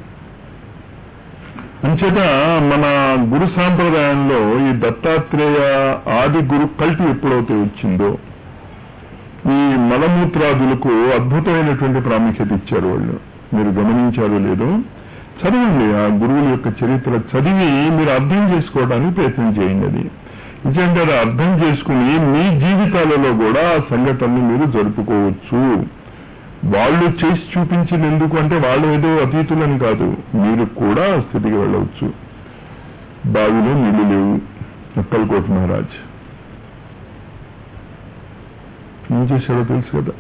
Speaker 1: అంచేత మన గురు సాంప్రదాయంలో ఈ దత్తాత్రేయ ఆది గురు కల్టి ఎప్పుడైతే వచ్చిందో ఈ మలమూత్రాదులకు అద్భుతమైనటువంటి ప్రాముఖ్యత ఇచ్చారు వాళ్ళు మీరు గమనించారో లేదో చదవండి ఆ గురువుల యొక్క చరిత్ర చదివి మీరు అర్థం చేసుకోవడానికి ప్రయత్నం చేయండి అది నిజంగా అది అర్థం చేసుకుని మీ జీవితాలలో కూడా ఆ సంఘటనలు మీరు జరుపుకోవచ్చు వాళ్ళు చేసి చూపించింది ఎందుకు అంటే వాళ్ళు ఏదో అతీతులని కాదు మీరు కూడా ఆ స్థితికి వెళ్ళవచ్చు బావిలో నీళ్లు లేవు అక్కలకోట మహారాజ్ ఏం చేశాడో తెలుసు కదా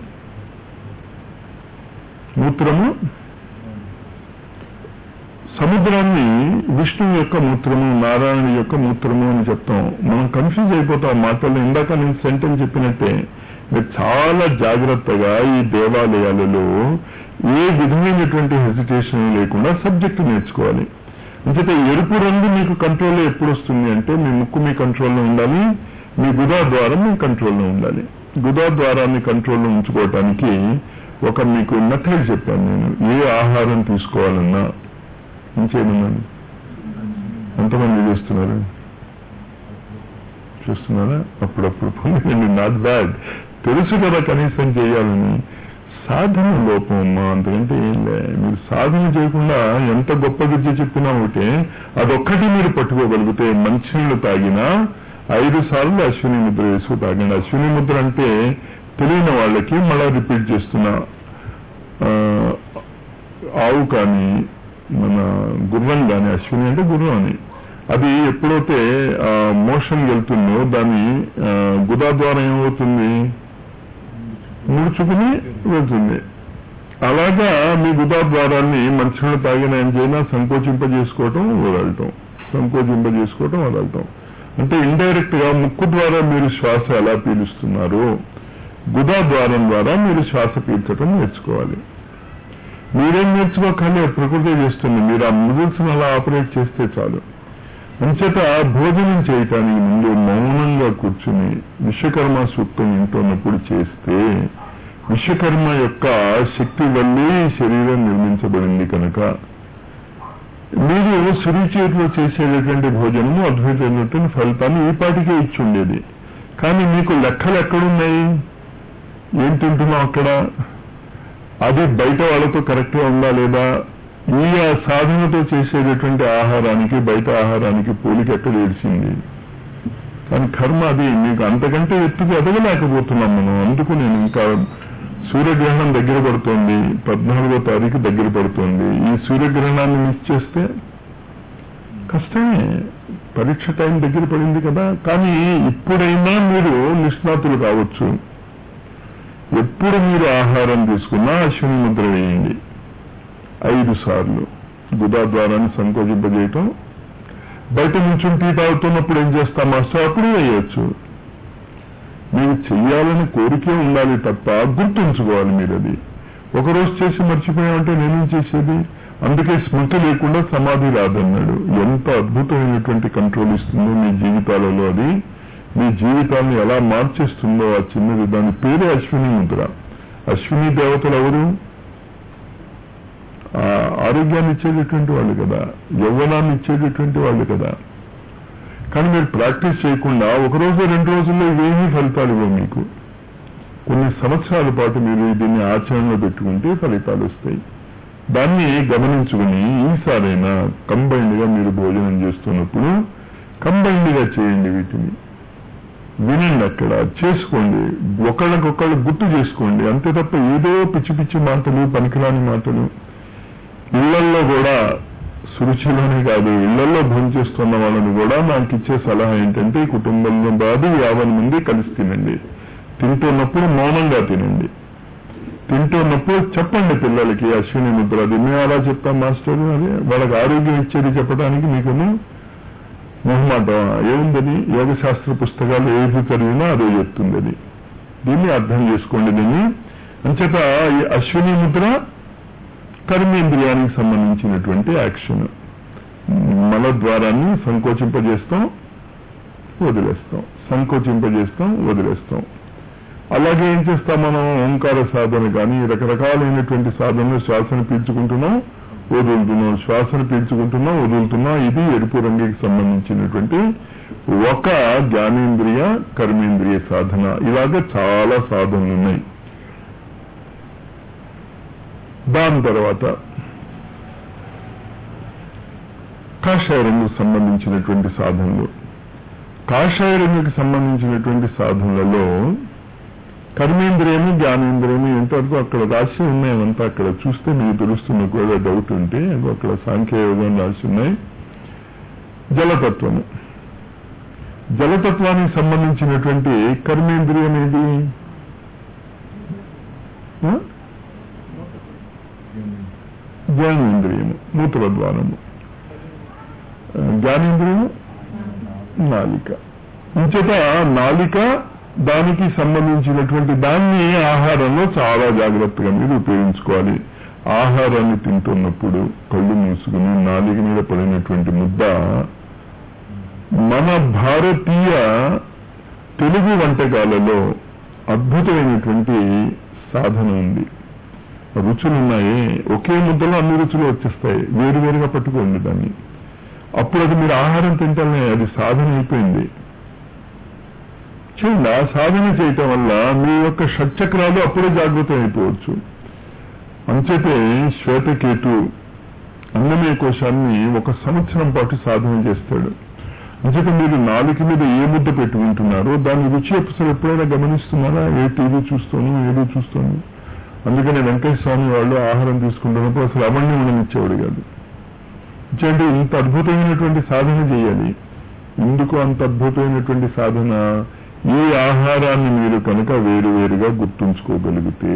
Speaker 1: మూత్రము సముద్రాన్ని విష్ణువు యొక్క మూత్రము నారాయణ యొక్క మూత్రము అని చెప్తాం మనం కన్ఫ్యూజ్ అయిపోతాం మాటల్లో ఇందాక నేను సెంటెన్స్ చెప్పినట్టే మీరు చాలా జాగ్రత్తగా ఈ దేవాలయాలలో ఏ విధమైనటువంటి హెసిటేషన్ లేకుండా సబ్జెక్టు నేర్చుకోవాలి అంచేత ఎరుపు రంగు మీకు కంట్రోల్లో ఎప్పుడు వస్తుంది అంటే మీ ముక్కు మీ కంట్రోల్లో ఉండాలి మీ గుదా ద్వారం మీ కంట్రోల్లో ఉండాలి గుదా ద్వారాన్ని కంట్రోల్లో ఉంచుకోవటానికి ఒక మీకు మెథడ్ చెప్పాను నేను ఏ ఆహారం తీసుకోవాలన్నా ఇంకేమన్నాను ఎంతమంది చేస్తున్నారు చూస్తున్నారా అప్పుడప్పుడు పొందండి నాట్ బ్యాడ్ తెలుసు కదా కనీసం చేయాలని సాధన లోపం అమ్మా అంతకంటే ఏం లే మీరు సాధన చేయకుండా ఎంత గొప్ప విద్య చెప్పినా ఒకటే అదొక్కటి మీరు పట్టుకోగలిగితే మంచినీళ్ళు తాగినా ఐదు సార్లు అశ్విని ముద్ర వేసుకు తాగండి అశ్విని ముద్ర అంటే తెలియని వాళ్ళకి మళ్ళా రిపీట్ చేస్తున్నా ఆ, ఆవు కానీ మన గుర్రం కానీ అశ్విని అంటే గుర్రం అని అది ఎప్పుడైతే మోషన్ వెళ్తుందో దాని ఆ, గుదా ద్వారా ఏమవుతుంది ముడుచుకుని వెళ్తుంది అలాగా మీ గుదా ద్వారాన్ని మంచినీళ్ళు తాగిన ఏం చేసినా సంకోచింపజేసుకోవటం వదలటం సంకోచింపజేసుకోవటం వదలటం అంటే ఇండైరెక్ట్ గా ముక్కు ద్వారా మీరు శ్వాస ఎలా పీలుస్తున్నారు గుదా ద్వారం ద్వారా మీరు శ్వాస పీల్చడం నేర్చుకోవాలి మీరేం నేర్చుకోకలే ప్రకృతి చేస్తుంది మీరు ఆ ముదుల్స్ అలా ఆపరేట్ చేస్తే చాలు అంచేత భోజనం చేయటానికి ముందు మౌనంగా కూర్చుని విశ్వకర్మ సూక్తం వింటున్నప్పుడు చేస్తే విశ్వకర్మ యొక్క శక్తి వల్లే ఈ శరీరం నిర్మించబడింది కనుక మీరు సురుచేతిలో చేసేటటువంటి భోజనము అద్భుతమైనటువంటి ఫలితాన్ని ఈ పాటికే ఇచ్చి ఉండేది కానీ మీకు లెక్కలు ఎక్కడున్నాయి ఏం తింటున్నాం అక్కడ అది బయట వాళ్ళతో కరెక్ట్ గా ఉందా లేదా ఈ ఆ సాధనతో చేసేటటువంటి ఆహారానికి బయట ఆహారానికి పోలిక ఎక్కడ ఏడ్చింది కానీ కర్మ అది మీకు అంతకంటే ఎత్తుకు ఎదగలేకపోతున్నాం మనం అందుకు నేను ఇంకా సూర్యగ్రహణం దగ్గర పడుతోంది పద్నాలుగో తారీఖు దగ్గర పడుతోంది ఈ సూర్యగ్రహణాన్ని మిస్ చేస్తే కష్టమే పరీక్ష టైం దగ్గర పడింది కదా కానీ ఇప్పుడైనా మీరు నిష్ణాతులు కావచ్చు ఎప్పుడు మీరు ఆహారం తీసుకున్నా అశ్విని ముద్ర వేయండి ఐదు సార్లు గుదా ద్వారాన్ని సంకోచింపజేయటం బయట నుంచి టీ తాగుతున్నప్పుడు ఏం చేస్తాం మాస్టర్ అప్పుడు వేయచ్చు మీకు చెయ్యాలని కోరికే ఉండాలి తప్ప గుర్తుంచుకోవాలి మీరు అది ఒకరోజు చేసి మర్చిపోయామంటే నేనేం చేసేది అందుకే స్మృతి లేకుండా సమాధి రాదన్నాడు ఎంత అద్భుతమైనటువంటి కంట్రోల్ ఇస్తుందో మీ జీవితాలలో అది మీ జీవితాన్ని ఎలా మార్చేస్తుందో ఆ చిన్నది దాని పేరే అశ్విని ముద్ర అశ్విని దేవతలు ఎవరు ఆ ఆరోగ్యాన్ని ఇచ్చేటటువంటి వాళ్ళు కదా యవ్వనాన్ని ఇచ్చేటటువంటి వాళ్ళు కదా కానీ మీరు ప్రాక్టీస్ చేయకుండా ఒక రోజు రెండు రోజుల్లో ఇవేమీ ఫలితాలు ఇవ్వవు మీకు కొన్ని సంవత్సరాల పాటు మీరు దీన్ని ఆచరణలో పెట్టుకుంటే ఫలితాలు వస్తాయి దాన్ని గమనించుకుని ఈసారైనా కంబైన్డ్ గా మీరు భోజనం చేస్తున్నప్పుడు కంబైన్డ్ గా చేయండి వీటిని వినండి అక్కడ చేసుకోండి ఒకళ్ళకొకళ్ళు గుర్తు చేసుకోండి అంతే తప్ప ఏదో పిచ్చి పిచ్చి మాటలు పనికిరాని మాటలు ఇళ్లల్లో కూడా సురుచిలోనే కాదు ఇళ్లలో భోంచేస్తున్న వాళ్ళని కూడా నాకు ఇచ్చే సలహా ఏంటంటే ఈ కుటుంబంలో బాధ యాభై మంది కలిసి తినండి తింటున్నప్పుడు మౌనంగా తినండి తింటున్నప్పుడు చెప్పండి పిల్లలకి అశ్విని ముద్ర అది మేము అలా చెప్తాం మాస్టర్ అది వాళ్ళకి ఆరోగ్యం ఇచ్చేది చెప్పడానికి మీకును మొహమాటం ఏముందని యోగ శాస్త్ర పుస్తకాలు ఏది చదివినా అదే చెప్తుంది అది దీన్ని అర్థం చేసుకోండి దీన్ని అంచేత ఈ అశ్విని ముద్ర కర్మేంద్రియానికి సంబంధించినటువంటి యాక్షన్ మల ద్వారాన్ని సంకోచింపజేస్తాం వదిలేస్తాం సంకోచింపజేస్తాం వదిలేస్తాం అలాగే ఏం చేస్తాం మనం ఓంకార సాధన కానీ రకరకాలైనటువంటి సాధనలు శ్వాసను పీల్చుకుంటున్నాం వదులుతున్నాం శ్వాసను పీల్చుకుంటున్నాం వదులుతున్నాం ఇది ఎరుపు రంగుకి సంబంధించినటువంటి ఒక జ్ఞానేంద్రియ కర్మేంద్రియ సాధన ఇలాగ చాలా సాధనలు ఉన్నాయి దాని తర్వాత కాషాయ రంగుకు సంబంధించినటువంటి సాధనలు కాషాయ రంగుకి సంబంధించినటువంటి సాధనలలో కర్మేంద్రియము జ్ఞానేంద్రియము ఎంతవరకు అక్కడ రాసి ఉన్నాయి అవంతా అక్కడ చూస్తే మీకు తెలుస్తుంది ఒకవేళ డౌట్ ఉంటే అక్కడ సాంఖ్యయోగం రాసి ఉన్నాయి జలతత్వము జలతత్వానికి సంబంధించినటువంటి కర్మేంద్రియం ఏది ఆ? జ్ఞానేంద్రియము మూత్రద్వారము ఆ, జ్ఞానేంద్రియము నాలిక ఇంచేత నాలిక దానికి సంబంధించినటువంటి దాన్ని ఆహారంలో చాలా జాగ్రత్తగా మీరు ఉపయోగించుకోవాలి ఆహారాన్ని తింటున్నప్పుడు కళ్ళు మూసుకుని నాలిక మీద పడినటువంటి ముద్ద మన భారతీయ తెలుగు వంటకాలలో అద్భుతమైనటువంటి సాధన ఉంది రుచులున్నాయి ఒకే ముద్దలో అన్ని రుచులు వచ్చేస్తాయి వేరువేరుగా పట్టుకోండి దాన్ని అప్పుడు అది మీరు ఆహారం తింటానే అది సాధన అయిపోయింది చూడండి ఆ సాధన చేయటం వల్ల మీ యొక్క షట్చక్రాలు అప్పుడే జాగ్రత్త అయిపోవచ్చు అంచేతే శ్వేతకేతు అన్నమయ కోశాన్ని ఒక సంవత్సరం పాటు సాధన చేస్తాడు అంచేత మీరు నాలుక మీద ఏ ముద్ద పెట్టుకుంటున్నారో దాని రుచి అసలు ఎప్పుడైనా గమనిస్తున్నారా ఏ టీవీ చూస్తాను ఏదో చూస్తాను అందుకని వెంకటేశ్వర స్వామి వాళ్ళు ఆహారం తీసుకుంటున్నప్పుడు అసలు అవన్నీ ఉండనిచ్చేవాడు కాదు అంటే ఇంత అద్భుతమైనటువంటి సాధన చేయాలి ఎందుకు అంత అద్భుతమైనటువంటి సాధన ఈ ఆహారాన్ని మీరు కనుక వేరు వేరుగా గుర్తుంచుకోగలిగితే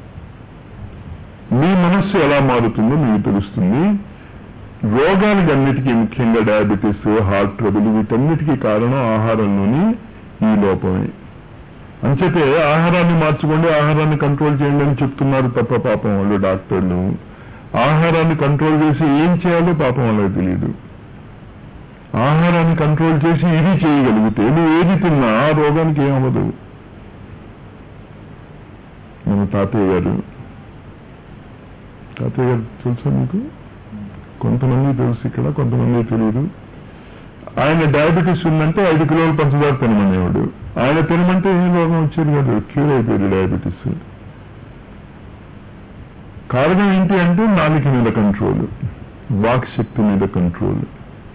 Speaker 1: మీ మనస్సు ఎలా మారుతుందో మీకు తెలుస్తుంది రోగానికి అన్నిటికీ ముఖ్యంగా డయాబెటీస్ హార్ట్ ట్రబుల్ వీటన్నిటికీ కారణం ఆహారంలోని ఈ లోపమే అంచేతే ఆహారాన్ని మార్చుకోండి ఆహారాన్ని కంట్రోల్ చేయండి అని చెప్తున్నారు తప్ప పాపం వాళ్ళు డాక్టర్లు ఆహారాన్ని కంట్రోల్ చేసి ఏం చేయాలో పాపం వాళ్ళకి తెలియదు ఆహారాన్ని కంట్రోల్ చేసి ఇది చేయగలిగితే నువ్వు ఏది తిన్నా ఆ రోగానికి ఏమవ్వదు మన తాతయ్య గారు తాతయ్య గారు తెలుసా మీకు కొంతమంది తెలుసు ఇక్కడ కొంతమంది తెలియదు ఆయన డయాబెటీస్ ఉందంటే ఐదు కిలోల పంచదార తినమనేవాడు ఆయన తినమంటే ఏం రోగం వచ్చేది కాదు క్యూర్ అయిపోయింది డయాబెటీస్ కారణం ఏంటి అంటే నాలుక మీద కంట్రోల్ వాక్ శక్తి మీద కంట్రోల్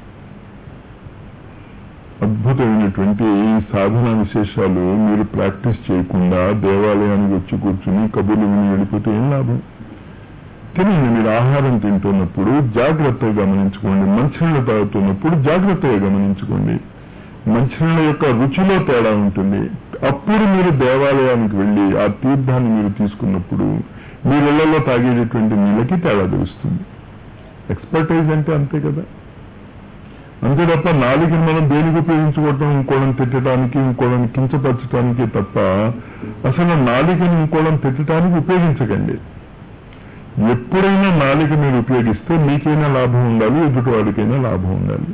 Speaker 1: అద్భుతమైనటువంటి ఈ సాధన విశేషాలు మీరు ప్రాక్టీస్ చేయకుండా దేవాలయానికి వచ్చి కూర్చుని కబుర్లు విని వెళ్ళిపోతే ఏం లాభం తినండి మీరు ఆహారం తింటున్నప్పుడు జాగ్రత్తగా గమనించుకోండి మంచినీళ్ళు తాగుతున్నప్పుడు జాగ్రత్తగా గమనించుకోండి మంచినీళ్ళ యొక్క రుచిలో తేడా ఉంటుంది అప్పుడు మీరు దేవాలయానికి వెళ్ళి ఆ తీర్థాన్ని మీరు తీసుకున్నప్పుడు మీ ఇళ్లలో తాగేటటువంటి నీళ్ళకి తేడా తెలుస్తుంది ఎక్స్పర్టైజ్ అంటే అంతే కదా అంతే తప్ప నాలుగుని మనం దేనికి ఉపయోగించుకోవటం ఇంకోళ్ళని తిట్టడానికి ఇంకోళ్ళని కించపరచడానికి తప్ప అసలు నాలుకని ఇంకోళ్ళని తిట్టడానికి ఉపయోగించకండి ఎప్పుడైనా నాలిక మీరు ఉపయోగిస్తే మీకైనా లాభం ఉండాలి ఎదుటి వాడికైనా లాభం ఉండాలి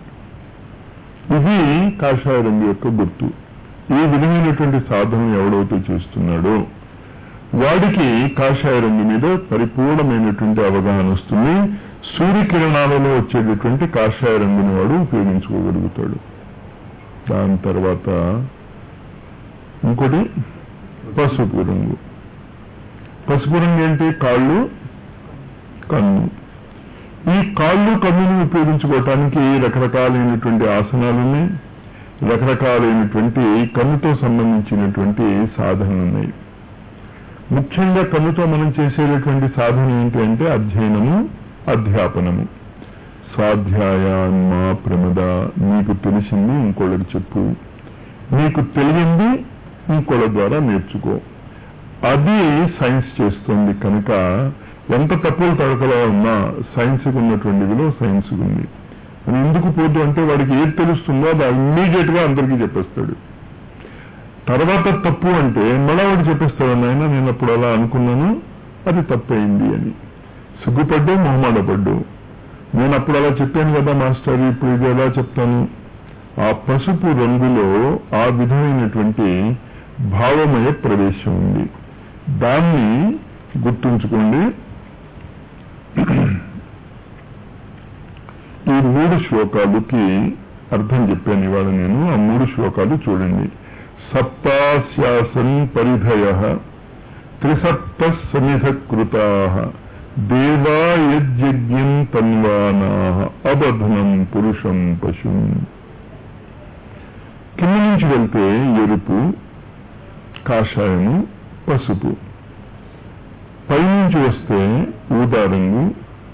Speaker 1: ఇది కాషాయ రంగు యొక్క గుర్తు ఈ విధమైనటువంటి సాధన ఎవడైతే చేస్తున్నాడో వాడికి కాషాయ రంగు మీద పరిపూర్ణమైనటువంటి అవగాహన వస్తుంది సూర్యకిరణాలలో వచ్చేటటువంటి కాషాయ రంగుని వాడు ఉపయోగించుకోగలుగుతాడు దాని తర్వాత ఇంకోటి పసుపు రంగు పసుపు రంగు ఏంటి కాళ్ళు కన్ను ఈ కాళ్ళు కన్నుని ఉపయోగించుకోవటానికి రకరకాలైనటువంటి ఆసనాలు ఉన్నాయి రకరకాలైనటువంటి కన్నుతో సంబంధించినటువంటి సాధనలు ఉన్నాయి ముఖ్యంగా కన్నుతో మనం చేసేటటువంటి సాధన ఏంటి అంటే అధ్యయనము అధ్యాపనము స్వాధ్యాయాన్మా ప్రమద నీకు తెలిసింది ఇంకోళ్ళకి చెప్పు నీకు తెలియంది ఇంకోళ్ళ ద్వారా నేర్చుకో అది సైన్స్ చేస్తుంది కనుక ఎంత తప్పులు తడకలో ఉన్నా సైన్స్కి ఉన్నటువంటి విలువ సైన్స్కి ఉంది అని ఎందుకు పోదు అంటే వాడికి ఏది తెలుస్తుందో అది ఇమ్మీడియట్ గా అందరికీ చెప్పేస్తాడు తర్వాత తప్పు అంటే మళ్ళా వాడు చెప్పేస్తాడు నాయన నేను అప్పుడు అలా అనుకున్నాను అది తప్పైంది అని సిగ్గుపడ్డు మొహమాటపడ్డు నేను అప్పుడు అలా చెప్పాను కదా మాస్టర్ ఇప్పుడు ఇది ఎలా చెప్తాను ఆ పసుపు రంగులో ఆ విధమైనటువంటి భావమయ ప్రవేశం ఉంది దాన్ని గుర్తుంచుకోండి ఈ మూడు శ్లోకాలకి అర్థం చెప్పాను ఇవాళ నేను ఆ మూడు శ్లోకాలు చూడండి సప్తాశ్యాసన్ పరిధయ త్రిసప్త సమిధకృతా దేవా యజ్ఞం తన్వానా అబధనం పురుషం పశుం కింద నుంచి వెళ్తే ఎరుపు కాషాయము పసుపు పైనుంచి వస్తే ఊదా రంగు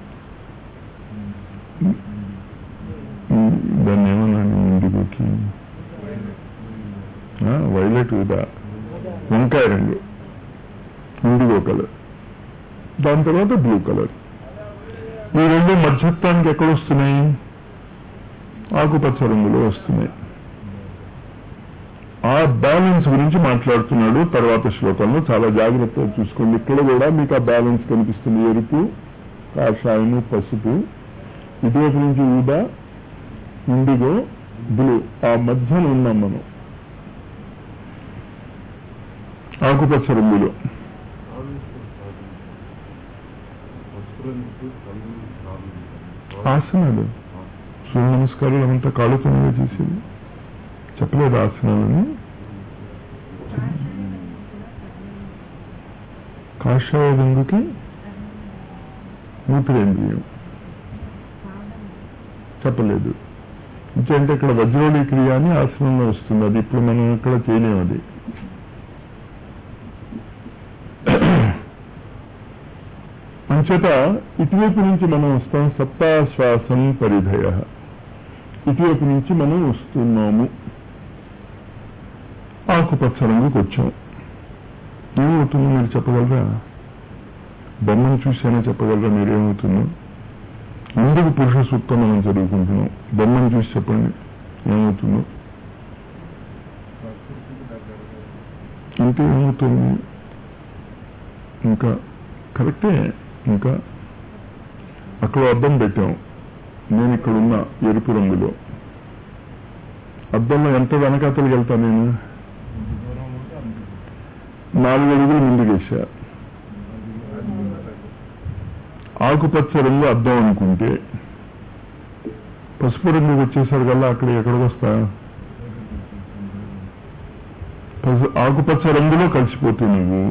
Speaker 1: దాన్ని ఏమన్నాను ఇండిగోకి వైలెట్ ఊదా వంకాయ రంగు ఇండిగో కలర్ దాని తర్వాత బ్లూ కలర్ ఈ రెండు మధ్యత్వానికి ఎక్కడ వస్తున్నాయి ఆకుపచ్చ రంగులో వస్తున్నాయి ఆ బ్యాలెన్స్ గురించి మాట్లాడుతున్నాడు తర్వాత శ్లోకంలో చాలా జాగ్రత్తగా చూసుకోండి ఇక్కడ కూడా మీకు ఆ బ్యాలెన్స్ కనిపిస్తుంది ఎరుపు కాషాయము పసుపు ఇటువైపు నుంచి ఊదా ఇండిగో బ్లూ ఆ మధ్యన ఉన్నాం మనం ఆకుపచ్చ రంగులో ఆసనాలు సూర్య నమస్కారాలు అవంతా కాళ్ళతోనే చేసేది చెప్పలేదు ఆసనాలని కాషాయ రంగుకి ఊపిరేంద్రియం చెప్పలేదు ఇంకంటే ఇక్కడ వజ్రోళి క్రియ అని ఆసనంలో వస్తుంది అది ఇప్పుడు మనం ఇక్కడ చేయలేము అది అంచేత ఇటువైపు నుంచి మనం వస్తాం సప్తాశ్వాసం పరిధయ ఇటువైపు నుంచి మనం వస్తున్నాము ఆకుపచ్చ రంగుకి వచ్చాం ఏమవుతుందో మీరు చెప్పగలరా బొమ్మను చూసానే చెప్పగలరా మీరు ఏమవుతుందో ముందుకు పురుష సూక్తం మనం చదువుకుంటున్నాం బొమ్మను చూసి చెప్పండి ఏమవుతుందో ఇంకా ఏమవుతుంది ఇంకా కరెక్టే ఇంకా అక్కడ అద్దం పెట్టాం నేను ఇక్కడ ఉన్న ఎరుపు రంగులో అద్దంలో ఎంత వెనకాతలకు వెళ్తా నేను నాలుగు అడుగులు ముందుకేసా ఆకుపచ్చ రంగు అద్దం అనుకుంటే పసుపు రంగు వచ్చేసరికల్లా అక్కడ ఎక్కడికి వస్తా పసు- ఆకుపచ్చ రంగులో కలిసిపోతుంది నువ్వు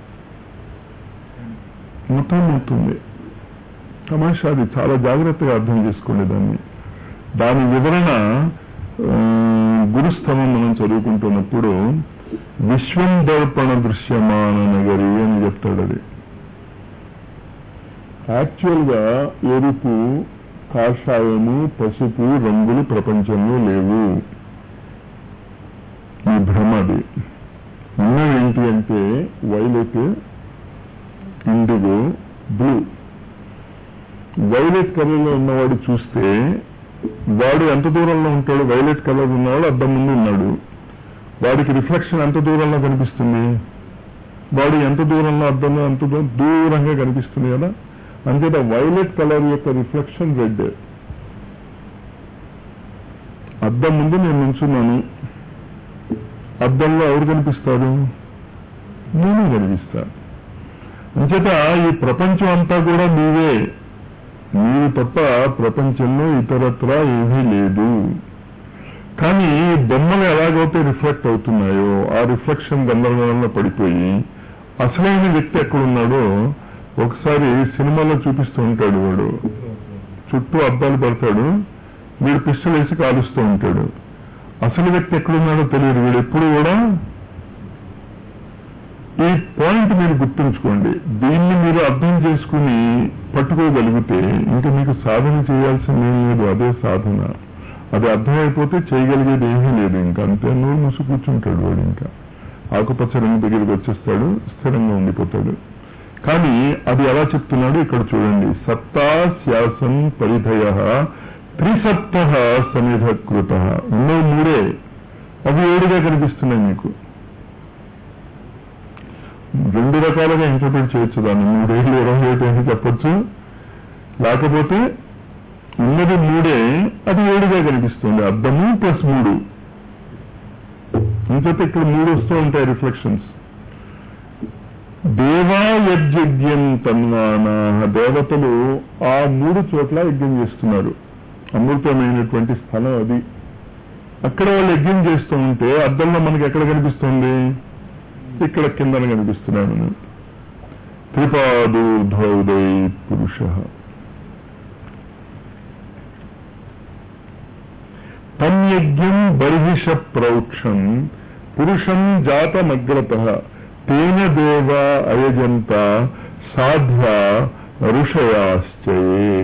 Speaker 1: మొత్తం అవుతుంది తమాషా అది చాలా జాగ్రత్తగా అర్థం చేసుకోండి దాన్ని దాని వివరణ ఆ, గురుస్తవం మనం చదువుకుంటున్నప్పుడు విశ్వం దర్పణ దృశ్యమాన నగరి అని చెప్తాడు అది యాక్చువల్ గా ఎరుపు కాషాయము పసుపు రంగులు ప్రపంచంలో లేవు ఈ భ్రమది ఉన్నవి ఏంటి అంటే violet indigo blue violet colour లో ఉన్నవాడు చూస్తే వాడు ఎంత దూరంలో ఉంటాడు వైలెట్ కలర్ ఉన్నవాడు అద్దం ముందు ఉన్నాడు వాడికి రిఫ్లెక్షన్ ఎంత దూరంలో కనిపిస్తుంది వాడు ఎంత దూరంలో అద్దంలో ఎంత దూ- దూరంగా కనిపిస్తుంది కదా అంతేత వైలెట్ కలర్ యొక్క రిఫ్లెక్షన్ రెడ్ అద్దం ముందు నేను నుంచున్నాను అద్దంలో ఎవరు కనిపిస్తారు నేను కనిపిస్తా అంచేత ఈ ప్రపంచం అంతా కూడా నీవే నీవు తప్ప ప్రపంచంలో ఇతరత్ర ఏమీ లేదు కానీ ఈ బొమ్మలు ఎలాగైతే రిఫ్లెక్ట్ అవుతున్నాయో ఆ రిఫ్లెక్షన్ గందరగోళంలో పడిపోయి అసలైన వ్యక్తి ఎక్కడున్నాడో ఒకసారి సినిమాలో చూపిస్తూ ఉంటాడు వాడు చుట్టూ అద్దాలు పడతాడు వీడు పిస్టల్ వేసి కాలుస్తూ ఉంటాడు అసలు వ్యక్తి ఎక్కడున్నాడో తెలియదు వీడు ఎప్పుడు కూడా ఈ పాయింట్ మీరు గుర్తుంచుకోండి దీన్ని మీరు అర్థం చేసుకుని పట్టుకోగలిగితే ఇంకా మీకు సాధన చేయాల్సింది ఏం లేదు అదే సాధన అది అర్థమైపోతే చేయగలిగేది ఏమీ లేదు ఇంకా అంతే నూరు మూసి కూర్చుంటాడు వాడు ఇంకా ఆకుపచ్చ రంగు దగ్గరికి వచ్చేస్తాడు స్థిరంగా ఉండిపోతాడు కానీ అది ఎలా చెప్తున్నాడు ఇక్కడ చూడండి సత్తా శాసన్ పరిధయ త్రిసప్త సమిధ కృత ఉన్నవి మూడే అవి ఏడుగా కనిపిస్తున్నాయి మీకు రెండు రకాలుగా ఇంటర్ప్రిట్ చేయొచ్చు దాన్ని మూడేళ్ళు ఇరవై ఒకటి అని చెప్పొచ్చు లేకపోతే ఉన్నది మూడే అది ఏడుగా కనిపిస్తుంది అద్దము ప్లస్ మూడు ఇంకొక ఇక్కడ మూడు వస్తూ ఉంటాయి రిఫ్లెక్షన్స్ దేవాయజ్ఞం తన్వానా దేవతలు ఆ మూడు చోట్ల యజ్ఞం చేస్తున్నారు అమృతమైనటువంటి స్థలం అది అక్కడ వాళ్ళు యజ్ఞం చేస్తూ ఉంటే అద్దంలో మనకి ఎక్కడ కనిపిస్తుంది ఇక్కడ కిందన కనిపిస్తున్నాను త్రిపాదూర్ధౌదై పురుష తన్యజ్ఞం బర్హిష ప్రౌక్షం పురుషం జాతమగ్రత తేన దేవ అయజంత సాధ్య ఋషయాశ్చయే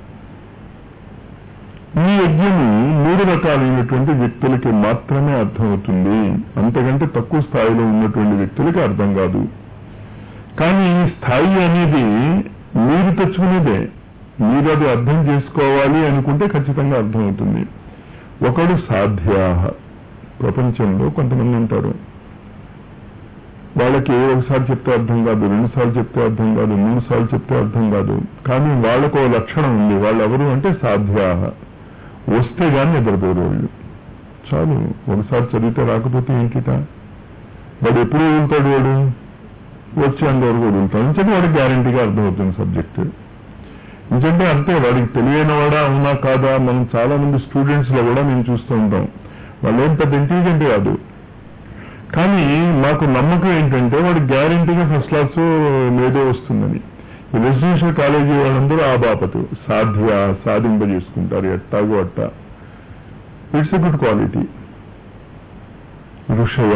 Speaker 1: ఈ యజ్ఞము మూడు రకాలైనటువంటి వ్యక్తులకి మాత్రమే అర్థమవుతుంది అంతకంటే తక్కువ స్థాయిలో ఉన్నటువంటి వ్యక్తులకి అర్థం కాదు కానీ ఈ స్థాయి అనేది మీరు తెచ్చుకునేదే మీరు అది అర్థం చేసుకోవాలి అనుకుంటే ఖచ్చితంగా అర్థమవుతుంది ఒకడు సాధ్యా ప్రపంచంలో కొంతమంది ఉంటారు వాళ్ళకి ఒకసారి చెప్తే అర్థం కాదు రెండు సార్లు చెప్తే అర్థం కాదు మూడు సార్లు చెప్తే అర్థం కాదు కానీ వాళ్ళకు ఓ లక్షణం ఉంది వాళ్ళు ఎవరు అంటే సాధ్యా వస్తే గాని నిద్రపోరు వాళ్ళు చాలు ఒకసారి చదివితే రాకపోతే ఏంటిట వాడు ఎప్పుడు వదులుతాడు వాడు వచ్చేంతవరకు వదులుతాడు ఎందుకంటే వాడికి గ్యారంటీగా అర్థమవుతుంది సబ్జెక్ట్ ఎందుకంటే అంతే వాడికి తెలియని వాడా అవునా కాదా మనం చాలా మంది స్టూడెంట్స్ లో కూడా మేము చూస్తూ ఉంటాం వాళ్ళు ఏం పెద్ద ఇంటెలిజెంట్ కాదు కానీ మాకు నమ్మకం ఏంటంటే వాడు గ్యారంటీగా ఫస్ట్ క్లాస్ లేదో వస్తుందని ఈ రెసిడెన్షియల్ కాలేజీ వాళ్ళందరూ ఆ బాపతు సాధ్య సాధింపజేసుకుంటారు ఎట్టాగో అట్ట ఇట్స్ ఎ గుడ్ క్వాలిటీ ఋషయ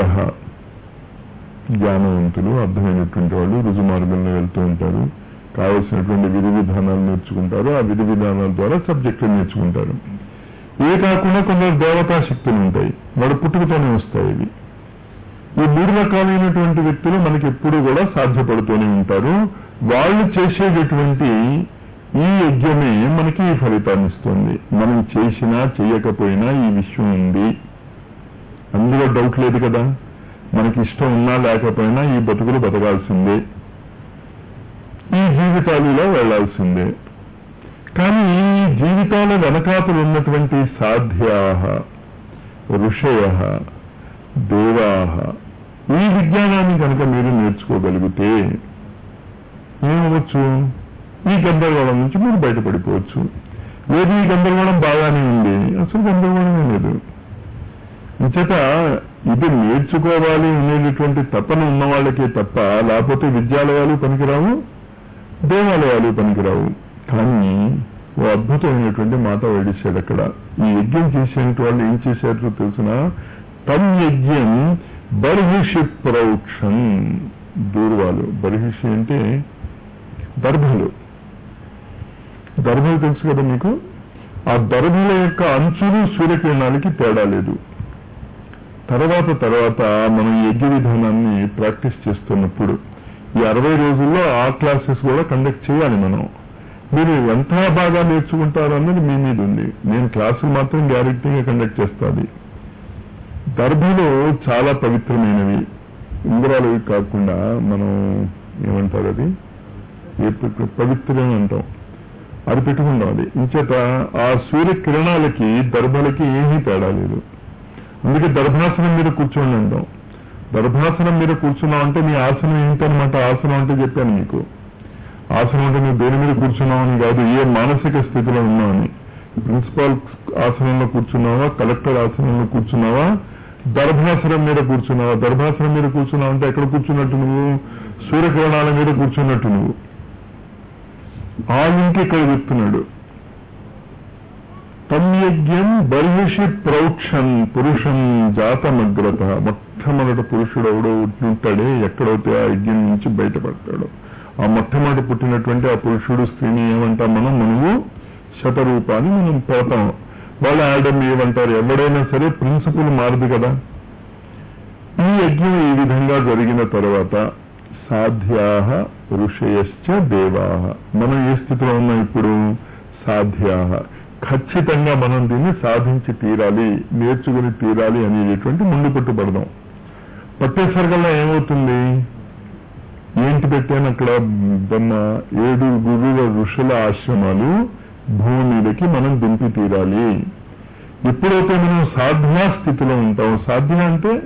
Speaker 1: జ్ఞానవంతులు అర్థమైనటువంటి వాళ్ళు రుజుమార్గంలో వెళ్తూ ఉంటారు కావలసినటువంటి విధి విధానాలు నేర్చుకుంటారు ఆ విధి విధానాల ద్వారా సబ్జెక్టులు నేర్చుకుంటారు ఇవే కాకుండా కొందరు దేవతా శక్తులు ఉంటాయి వాడు పుట్టుకతోనే వస్తాయి ఇవి ఈ మూడు రకాలైనటువంటి వ్యక్తులు మనకి ఎప్పుడు కూడా సాధ్యపడుతూనే ఉంటారు వాళ్ళు చేసేటటువంటి ఈ యజ్ఞమే మనకి ఈ ఫలితాన్ని ఇస్తుంది మనం చేసినా చేయకపోయినా ఈ విషయం ఉంది అందులో డౌట్ లేదు కదా మనకి ఇష్టం ఉన్నా లేకపోయినా ఈ బతుకులు బతకాల్సిందే ఈ జీవితాలలో వెళ్లాల్సిందే కానీ ఈ జీవితాల వెనకాతలు ఉన్నటువంటి సాధ్యా ఋషయ దేవా ఈ విజ్ఞానాన్ని కనుక మీరు నేర్చుకోగలిగితే ఏమవచ్చు ఈ గందరగోళం నుంచి మీరు బయటపడిపోవచ్చు లేదు ఈ గందరగోళం బాగానే ఉంది అసలు గందరగోళమే లేదు ఇంచేత ఇది నేర్చుకోవాలి అనేటటువంటి తపన ఉన్న వాళ్ళకే తప్ప లేకపోతే విద్యాలయాలు పనికిరావు దేవాలయాలు పనికిరావు కానీ ఓ అద్భుతమైనటువంటి మాట వడిశాడు అక్కడ ఈ యజ్ఞం చేసేటువంటి వాళ్ళు ఏం చేశారో తెలిసిన తమ్ యజ్ఞం బర్హిషి ప్రౌక్షం దూర్వాలు బర్హిషి అంటే దర్భలు దర్భలు తెలుసు కదా మీకు ఆ దర్భల యొక్క అంచులు సూర్యకిరణాలకి తేడా లేదు తర్వాత తర్వాత మనం ఈ యజ్ఞ విధానాన్ని ప్రాక్టీస్ చేస్తున్నప్పుడు ఈ అరవై రోజుల్లో ఆ క్లాసెస్ కూడా కండక్ట్ చేయాలి మనం మీరు ఎంత బాగా నేర్చుకుంటారు అన్నది మీ మీద ఉంది నేను క్లాసులు మాత్రం గ్యారెంటీగా కండక్ట్ చేస్తాను దర్భలు చాలా పవిత్రమైనవి ఉంగరాలు కాకుండా మనం ఏమంటారు అది ఏ ప- పవిత్రం అంటాం అది పెట్టుకుంటాం అది ఇంచేత ఆ సూర్యకిరణాలకి దర్భలకి ఏమీ తేడా లేదు అందుకే దర్భాసనం మీద కూర్చోండి అంటాం దర్భాసనం మీద కూర్చున్నాం అంటే మీ ఆసనం ఏంటనమాట ఆసనం అంటే చెప్పాను మీకు ఆసనం అంటే నువ్వు దేని మీద కూర్చున్నావని కాదు ఏ మానసిక స్థితిలో ఉన్నావని ప్రిన్సిపాల్ ఆసనంలో కూర్చున్నావా కలెక్టర్ ఆసనంలో కూర్చున్నావా దర్భాసనం మీద కూర్చున్నావా దర్భాసనం మీద కూర్చున్నావు అంటే ఎక్కడ కూర్చున్నట్టు నువ్వు సూర్యకిరణాల మీద కూర్చున్నట్టు నువ్వు ఆ లింక్ ఇక్కడ చెప్తున్నాడు తమ్యజ్ఞం బర్హిషి ప్రౌక్షన్ పురుషం జాతమగ్రత మొట్టమొదటి పురుషుడు ఎవడో ఉంటాడే ఎక్కడైతే ఆ యజ్ఞం నుంచి బయటపడతాడో ఆ మొట్టమొదటి పుట్టినటువంటి ఆ పురుషుడు స్త్రీని ఏమంటాం మనం మనము శతరూపాన్ని మనం పోతాం వాళ్ళ ఆడమ్ ఏమంటారు ఎవడైనా సరే ప్రిన్సిపల్ మారదు కదా ఈ యజ్ఞం ఈ విధంగా జరిగిన తర్వాత సాధ్యా ఋషయశ్చ దేవా మనం ఏ స్థితిలో ఉన్నాం ఇప్పుడు సాధ్యా ఖచ్చితంగా మనం దీన్ని సాధించి తీరాలి నేర్చుకుని తీరాలి అనేటటువంటి ముందు పట్టుబడదాం పట్టేసరికల్లా ఏమవుతుంది ఏంటి పెట్టాను అక్కడ బొమ్మ ఏడు గురువుల ఋషుల ఆశ్రమాలు భూమి మీదకి మనం దింపి తీరాలి ఎప్పుడైతే మనం సాధనా స్థితిలో ఉంటాం సాధ్య అంటే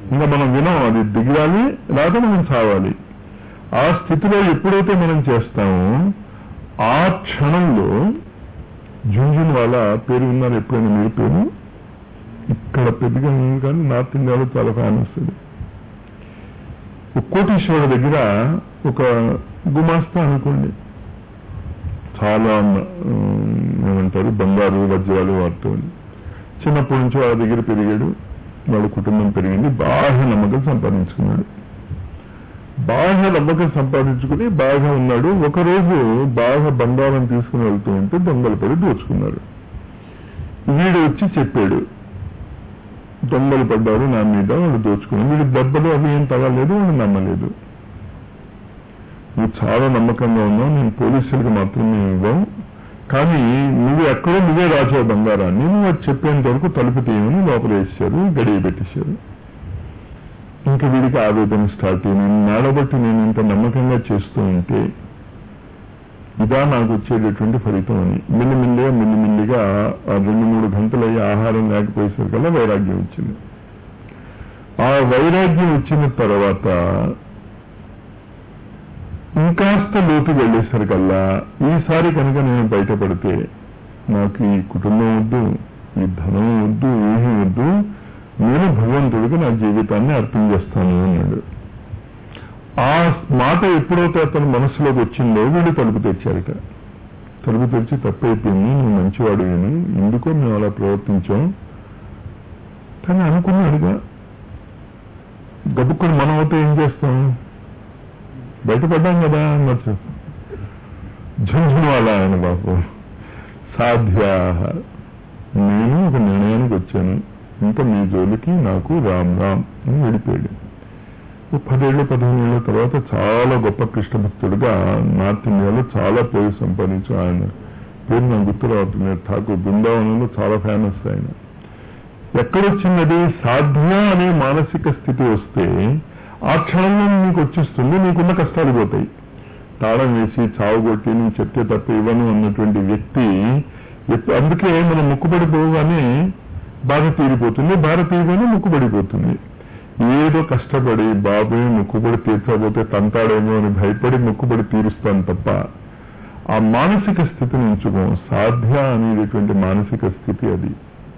Speaker 1: ఇంకా మనం వినం అది దిగాలి లేదా మనం చావాలి ఆ స్థితిలో ఎప్పుడైతే మనం చేస్తామో ఆ క్షణంలో జుంజున్ వాళ్ళ పేరు విన్నారు ఎప్పుడైనా మీరు పేరు ఇక్కడ పెద్దగా ఉంది కానీ నార్త్ ఇండియాలో చాలా ఫేమస్ అది ఒక కోటీశ్వరుడు దగ్గర ఒక గుమాస్తా అనుకోండి చాలా ఉమ్, ఏమంటారు బంగారు వజ్రాలు వాడుతూ చిన్నప్పటి నుంచి వాళ్ళ దగ్గర పెరిగాడు వాళ్ళ కుటుంబం పెరిగింది బాగా నమ్మకం సంపాదించుకున్నాడు బాగా నమ్మకం సంపాదించుకుని బాగా ఉన్నాడు ఒకరోజు బాగా బంగారం తీసుకుని వెళ్తూ ఉంటే దొంగలు పడి దోచుకున్నారు వీడు వచ్చి చెప్పాడు దొంగలు పడ్డారు నా మీద వాళ్ళు దోచుకున్నారు వీడి దెబ్బలు అవి ఏం తగలేదు వాళ్ళు నమ్మలేదు నువ్వు చాలా నమ్మకంగా ఉన్నావు నేను పోలీసులకు మాత్రమే ఇవ్వవు కానీ నువ్వు ఎక్కడో నువ్వే రాచావు బంగారాన్ని నువ్వు అది చెప్పేంత వరకు తలుపు తీయమని లోపల వేసారు గడియ పెట్టేశారు ఇంకా వీడికి ఆవేదన స్టార్ట్ అయింది నాడబట్టి నేను ఇంత నమ్మకంగా చేస్తూ ఉంటే ఇదా నాకు వచ్చేటటువంటి ఫలితం అని మిల్లిమిల్లిగా మిల్లిమిల్లిగా ఆ రెండు మూడు గంటలు అయ్యి ఆహారం లేకపోయేసరికల్లా వైరాగ్యం వచ్చింది ఆ వైరాగ్యం వచ్చిన తర్వాత ఇంకాస్త లోతు వెళ్ళేసరికల్లా ఈసారి కనుక నేను బయటపడితే నాకు ఈ కుటుంబం వద్దు ఈ ధనం వద్దు ఏమీ వద్దు నేను భగవంతుడికి నా జీవితాన్ని అర్పణ చేస్తాను అన్నాడు ఆ మాట ఎప్పుడైతే అతని మనసులోకి వచ్చిందో వీళ్ళు తలుపు తెచ్చారట తలుపు తెరిచి తప్పైపోయింది నువ్వు మంచివాడు నేను ఎందుకో మేము అలా ప్రవర్తించాం కానీ అనుకున్నాడుగా గబుక్కుని మనం అయితే ఏం చేస్తాం బయటపడ్డాం కదా అన్నట్టు ఝంఝును అలా ఆయన బాబు సాధ్యా నేను ఒక నిర్ణయానికి వచ్చాను ఇంకా మీ జోలికి నాకు రామ్ రామ్ అని వెళ్ళిపోయాడు ఓ పదేళ్ళు పదిహేను ఏళ్ళ తర్వాత చాలా గొప్ప కృష్ణ భక్తుడుగా నార్త్ ఇండియాలో చాలా పేరు సంపాదించు ఆయన పేరు నాకు గుర్తు రావట్లేదు ఠాకూర్ బృందావనంలో చాలా ఫేమస్ ఆయన ఎక్కడొచ్చినది సాధ్య అనే మానసిక స్థితి వస్తే ఆ క్షణంలో నీకు వచ్చేస్తుంది నీకున్న కష్టాలు పోతాయి తాళం వేసి చావుగొట్టి నువ్వు చెప్తే తప్ప ఇవ్వను అన్నటువంటి వ్యక్తి ఎప్పు- అందుకే మనం ముక్కుపడిపోగానే బాధ తీరిపోతుంది బాధ తీరిపోయినా ముక్కుపడిపోతుంది ఏదో కష్టపడి బాబే ముక్కుబడి తీర్చకపోతే తంతాడేమో అని భయపడి ముక్కుబడి తీరుస్తాను తప్ప ఆ మానసిక స్థితిని ఉంచుకోం సాధ్య అనేటటువంటి మానసిక స్థితి అది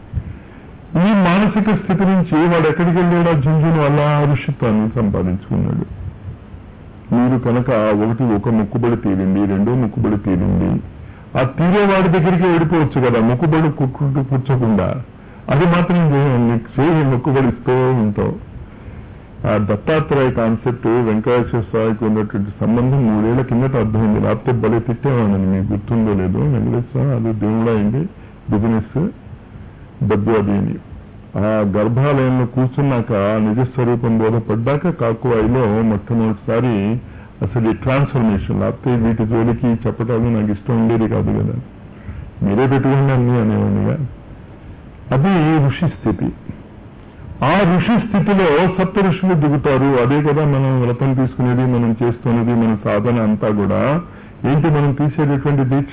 Speaker 1: ఈ మానసిక స్థితి నుంచి వాడు ఎక్కడికి వెళ్ళాడో జుంజును అలా ఋషిత్వాన్ని సంపాదించుకున్నాడు మీరు కనుక ఒకటి ఒక ముక్కుబడి తీరింది రెండో ముక్కుబడి తీరింది ఆ తీరే వాడి దగ్గరికి వెళ్ళిపోవచ్చు కదా ముక్కుబడి కుక్కుంటూ కూర్చోకుండా అది మాత్రం చేయం నీకు చేయి ముక్కుబడిస్తూ ఉంటావు ఆ దత్తాత్రేయ కాన్సెప్ట్ వెంకటేశ్వర స్వామికి ఉన్నటువంటి సంబంధం మూడేళ్ల కిందట అర్థమైంది లేకపోతే భలే తిట్టేవాడిని మీకు గుర్తుందో లేదో వెంకటేశ్వర స్వామి అది దేవుడు అయింది బిజినెస్ డబ్బు అది అని ఆ గర్భాలయంలో కూర్చున్నాక నిజస్వరూపం బోధపడ్డాక కాకువాయిలో మొట్టమొదటిసారి అసలు ఈ ట్రాన్స్ఫర్మేషన్ లేకపోతే వీటి జోలికి చెప్పటాలు నాకు ఇష్టం ఉండేది కాదు కదా మీరే పెట్టుకోండి అన్ని అనేవాడిగా అది ఋషి స్థితి ఆ ఋషి స్థితిలో సప్త ఋషులు దిగుతారు అదే కదా మనం వ్రతం తీసుకునేది మనం చేస్తున్నది మన సాధన అంతా కూడా ఏంటి మనం తీసేటటువంటి దీక్ష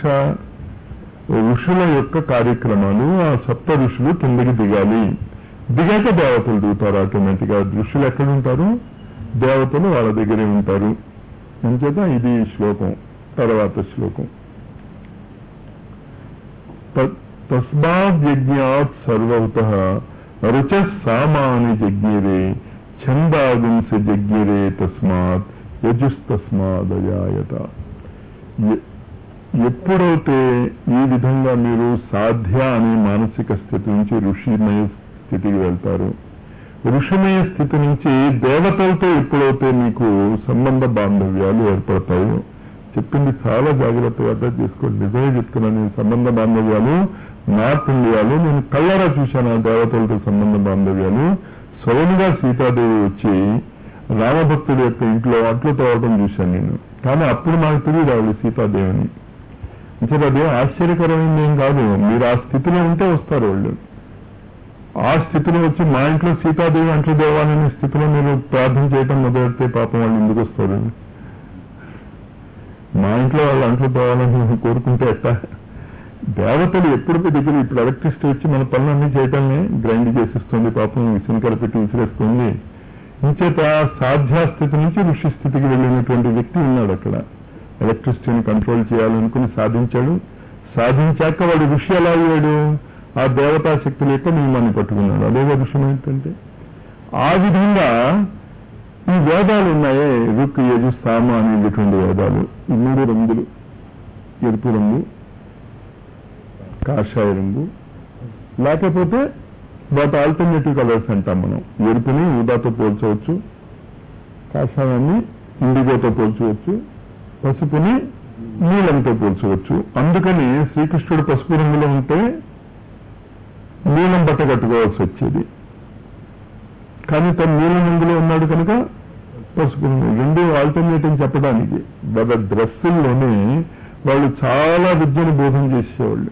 Speaker 1: ఋషుల యొక్క కార్యక్రమాలు ఆ సప్త ఋషులు కిందకి దిగాలి దిగాక దేవతలు దిగుతారు ఆటోమేటిక్ గా ఋషులు ఎక్కడుంటారు దేవతలు వాళ్ళ దగ్గరే ఉంటారు అంచేత ఇది శ్లోకం తర్వాత శ్లోకం త- తస్మాద్యజ్ఞాత్ సర్వత రుచ సామాని జజ్ఞిరే ఛందాగుంస జజ్ఞిరే తస్మాత్ యజుస్తస్మాదయాయత ఎ- ఎప్పుడైతే ఈ విధంగా మీరు సాధ్య అనే మానసిక స్థితి నుంచి ఋషిమయ స్థితికి వెళ్తారు ఋషిమయ స్థితి నుంచి దేవతలతో ఎప్పుడైతే మీకు సంబంధ బాంధవ్యాలు ఏర్పడతాయో చెప్పింది చాలా జాగ్రత్తగా అర్థం చేసుకోండి నిజమే చెప్తున్నాను ఈ సంబంధ బాంధవ్యాలు నార్త్ ఇండియాలో నేను కళ్ళారా చూశాను ఆ దేవతలతో సంబంధ బాంధవ్యాలు స్వయంగా సీతాదేవి వచ్చి రామభక్తుడి యొక్క ఇంట్లో అట్లు తోవటం చూశాను నేను కానీ అప్పుడు నాకు తెలియదు ఆవిడ సీతాదేవిని అంటే అది ఆశ్చర్యకరమైంది ఏం కాదు మీరు ఆ స్థితిలో ఉంటే వస్తారు వాళ్ళు ఆ స్థితిలో వచ్చి మా ఇంట్లో సీతాదేవి అంట్లు దేవాలనే స్థితిలో మీరు ప్రార్థన చేయటం మొదలెడితే పాపం వాళ్ళు ఎందుకు వస్తారు మా ఇంట్లో వాళ్ళు అంట్లు తేవాలని కోరుకుంటే ఎట్టా దేవతలు ఎప్పుడు మీ దగ్గర ఇప్పుడు ఎలక్ట్రిసిటీ వచ్చి మన పనులన్నీ చేయటమే గ్రైండ్ చేసిస్తుంది పాపం విసిని కలిపెట్టి విసిరేస్తుంది
Speaker 2: ఇంచేత సాధ్యాస్థితి నుంచి ఋషి స్థితికి వెళ్ళినటువంటి వ్యక్తి ఉన్నాడు అక్కడ ఎలక్ట్రిసిటీని కంట్రోల్ చేయాలనుకుని సాధించాడు సాధించాక వాడు ఋషి ఎలా అయ్యాడు ఆ దేవతా శక్తుల యొక్క నియమాన్ని పట్టుకున్నాడు అదేగా ఋషి ఏంటంటే ఆ విధంగా ఈ వేదాలు ఉన్నాయే రుక్ యజు సామ అనేటటువంటి వేదాలు ఈ మూడు రంగులు ఎరుపు రంగు కాషాయ రంగు లేకపోతే వాటి ఆల్టర్నేటివ్ కలర్స్ అంటాం మనం ఎరుపుని ఊదాతో పోల్చవచ్చు కాషాయాన్ని ఇండిగోతో పోల్చవచ్చు పసుపుని నీలంతో పోల్చవచ్చు అందుకని శ్రీకృష్ణుడు పసుపు రంగులో ఉంటే నీలం బట్ట కట్టుకోవాల్సి వచ్చేది కానీ తను నీలం రంగులో ఉన్నాడు కనుక పసుపు రంగు రెండు ఆల్టర్నేటివ్ చెప్పడానికి వాళ్ళ డ్రెస్సుల్లోనే వాళ్ళు చాలా విద్యను బోధన చేసేవాళ్ళు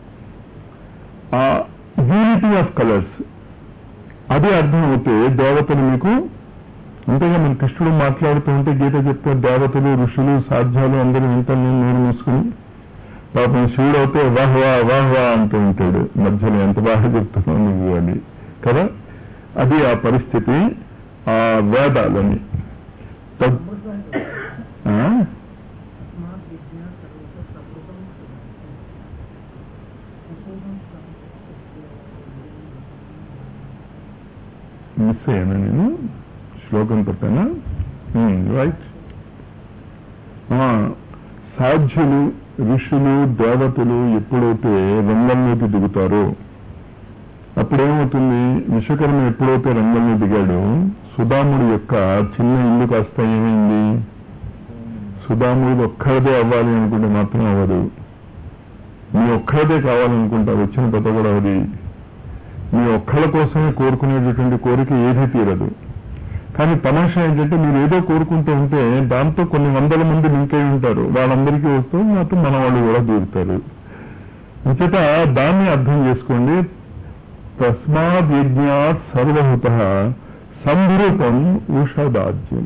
Speaker 2: ఆ యూనిటీ ఆఫ్ కలర్స్ అది అర్థం అవుతే దేవతలు మీకు అంతేగా మన కృష్ణుడు మాట్లాడుతూ ఉంటే గీత చెప్తే దేవతలు ఋషులు సాధ్యాలు అందరూ వింటాను నేను నోరు మూసుకుని పాపం శివుడు అయితే వాహ్ వా వాహ్ వా అంటూ ఉంటాడు మధ్యలో ఎంత బాగా చెప్తున్నావు నువ్వు అని కదా అది ఆ పరిస్థితి ఆ వేదాలని తద్- ఆ? మిస్ అయ్యాను నేను శ్లోకం తప్పానా రైట్ సాధ్యులు ఋషులు దేవతలు ఎప్పుడైతే రంగంలోకి దిగుతారో అప్పుడేమవుతుంది విశ్వకర్మ ఎప్పుడైతే రంగంలో దిగాడో సుధాముడి యొక్క చిన్న ఇల్లు కాస్త ఏమైంది సుధాముడు ఒక్కరిదే అవ్వాలి అనుకుంటే మాత్రం అవ్వదు మీ ఒక్కరిదే కావాలనుకుంటా వచ్చిన పెద్ద కూడా అది మీ ఒక్కళ్ళ కోసమే కోరుకునేటటువంటి కోరిక ఏదీ తీరదు కానీ తమాషా ఏంటంటే మీరు ఏదో కోరుకుంటూ ఉంటే దాంతో కొన్ని వందల మంది లింక్ అయి ఉంటారు వాళ్ళందరికీ వస్తూ మాత్రం మన వాళ్ళు కూడా దూరుతారు అంచేత దాన్ని అర్థం చేసుకోండి తస్మాత్ యజ్ఞాత్ సర్వహుత సంభృతం ఉషదాజ్యం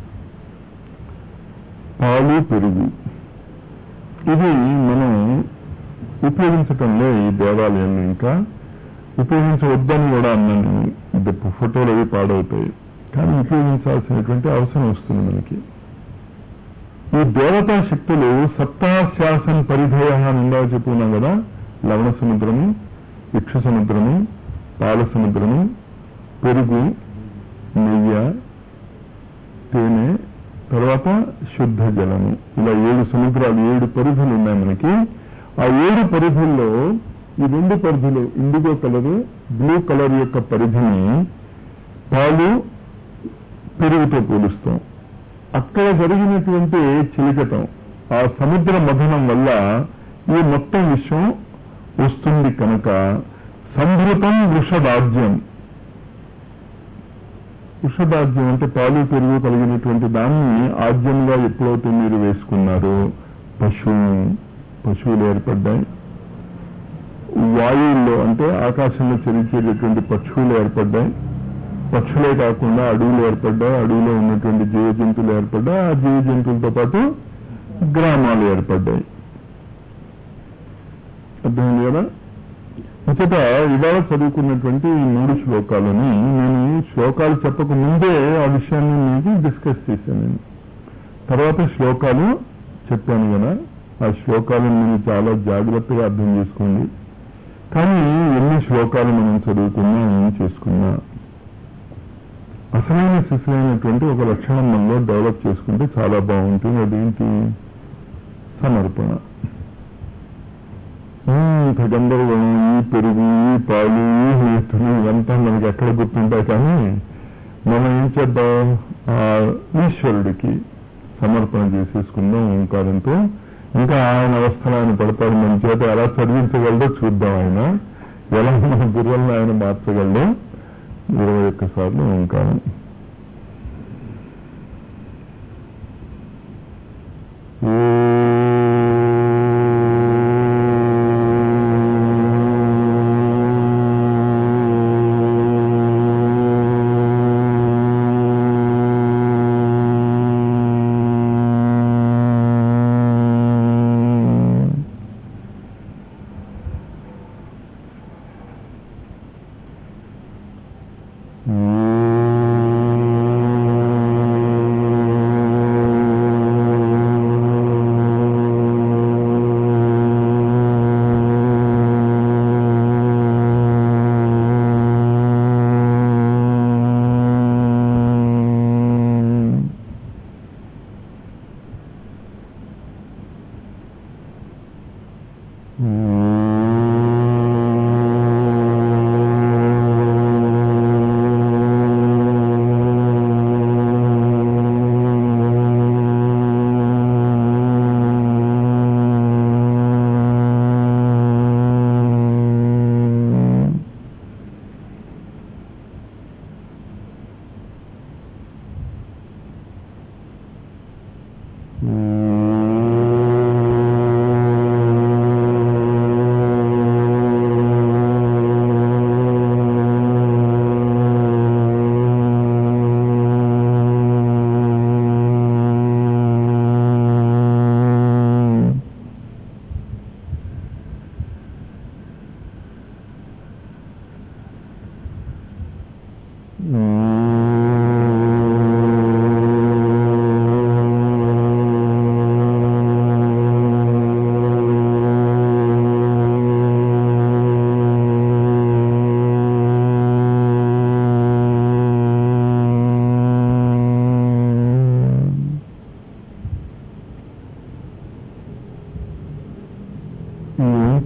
Speaker 2: పాలు పెరుగు ఇది మనం ఉపయోగించటంలో ఈ దేవాలయంలో ఇంకా ఉపయోగించవద్దని కూడా అన్నాను ఇది ఫోటోలు అవి పాడవుతాయి కానీ ఉపయోగించాల్సినటువంటి అవసరం వస్తుంది మనకి ఈ దేవతా శక్తులు సప్తాశాసన పరిధేయ అని ఇందాక చెప్పుకున్నాం కదా లవణ సముద్రము ఇక్ష సముద్రము పాల సముద్రము పెరుగు నెయ్య తేనె తర్వాత శుద్ధ జలము ఇలా ఏడు సముద్రాలు ఏడు పరిధులు ఉన్నాయి మనకి ఆ ఏడు పరిధుల్లో ఈ రెండు పరిధులు ఇండిగో కలరు బ్లూ కలర్ యొక్క పరిధిని పాలు పెరుగుతో పోలుస్తాం అక్కడ జరిగినటువంటి చిలికటం ఆ సముద్ర మథనం వల్ల ఈ మొత్తం విశ్వం వస్తుంది కనుక సంభృతం వృషదాజ్యం వృషదాజ్యం అంటే పాలు పెరుగు కలిగినటువంటి దాన్ని ఆజ్యంగా ఎప్పుడైతే మీరు వేసుకున్నారో పశువు పశువులు ఏర్పడ్డాయి వాయువుల్లో అంటే ఆకాశంలో చరించేటటువంటి పక్షువులు ఏర్పడ్డాయి పక్షులే కాకుండా అడవులు ఏర్పడ్డాయి అడవిలో ఉన్నటువంటి జీవ జంతువులు ఏర్పడ్డాయి ఆ జీవ జంతువులతో పాటు గ్రామాలు ఏర్పడ్డాయి అర్థమైంది కదా అంచేత ఇవాళ చదువుకున్నటువంటి ఈ మూడు శ్లోకాలని నేను ఈ శ్లోకాలు చెప్పక ముందే ఆ విషయాన్ని మీకు డిస్కస్ చేశాను నేను తర్వాత శ్లోకాలు చెప్పాను కదా ఆ శ్లోకాలను మీరు చాలా జాగ్రత్తగా అర్థం చేసుకోండి కానీ ఎన్ని శ్లోకాలు మనం చదువుకున్నా ఏం చేసుకున్నా అసలైన శిశులైనటువంటి ఒక లక్షణం మనలో డెవలప్ చేసుకుంటే చాలా బాగుంటుంది అదేంటి సమర్పణ ఇంత గందరగోళం ఈ పెరుగు ఈ పాలు ఈ నేతులు ఇవంతా మనకి ఎక్కడ గుర్తుంటాయి కానీ మనం ఏం చేద్దాం ఆ ఈశ్వరుడికి సమర్పణ చేసేసుకుందాం ఓంకారంతో ఇంకా ఆయన అవస్థలు ఆయన పడతాడు మన చేత ఎలా చదివించగలడో చూద్దాం ఆయన ఎలా మన గురువులను ఆయన మార్చగలడో ఇరవై ఒక్క సార్లు ఓంకారం ఓ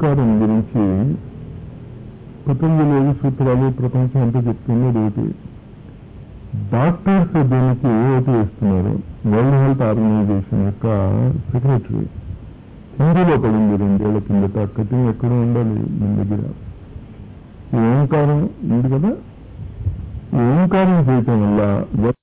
Speaker 2: ఓంకారం గురించి పతంజలి యోగ సూత్రాలు ప్రపంచం అంతా చెప్తున్నది ఒకటి డాక్టర్స్ దీనికి ఓటు వేస్తున్నారు వరల్డ్ హెల్త్ ఆర్గనైజేషన్ యొక్క సెక్రటరీ హిందీలో పడింది రెండేళ్ల కిందట కటింగ్ ఎక్కడో ఉండాలి మన దగ్గర ఈ ఓంకారం ఉంది కదా ఈ ఓంకారం చేయటం వల్ల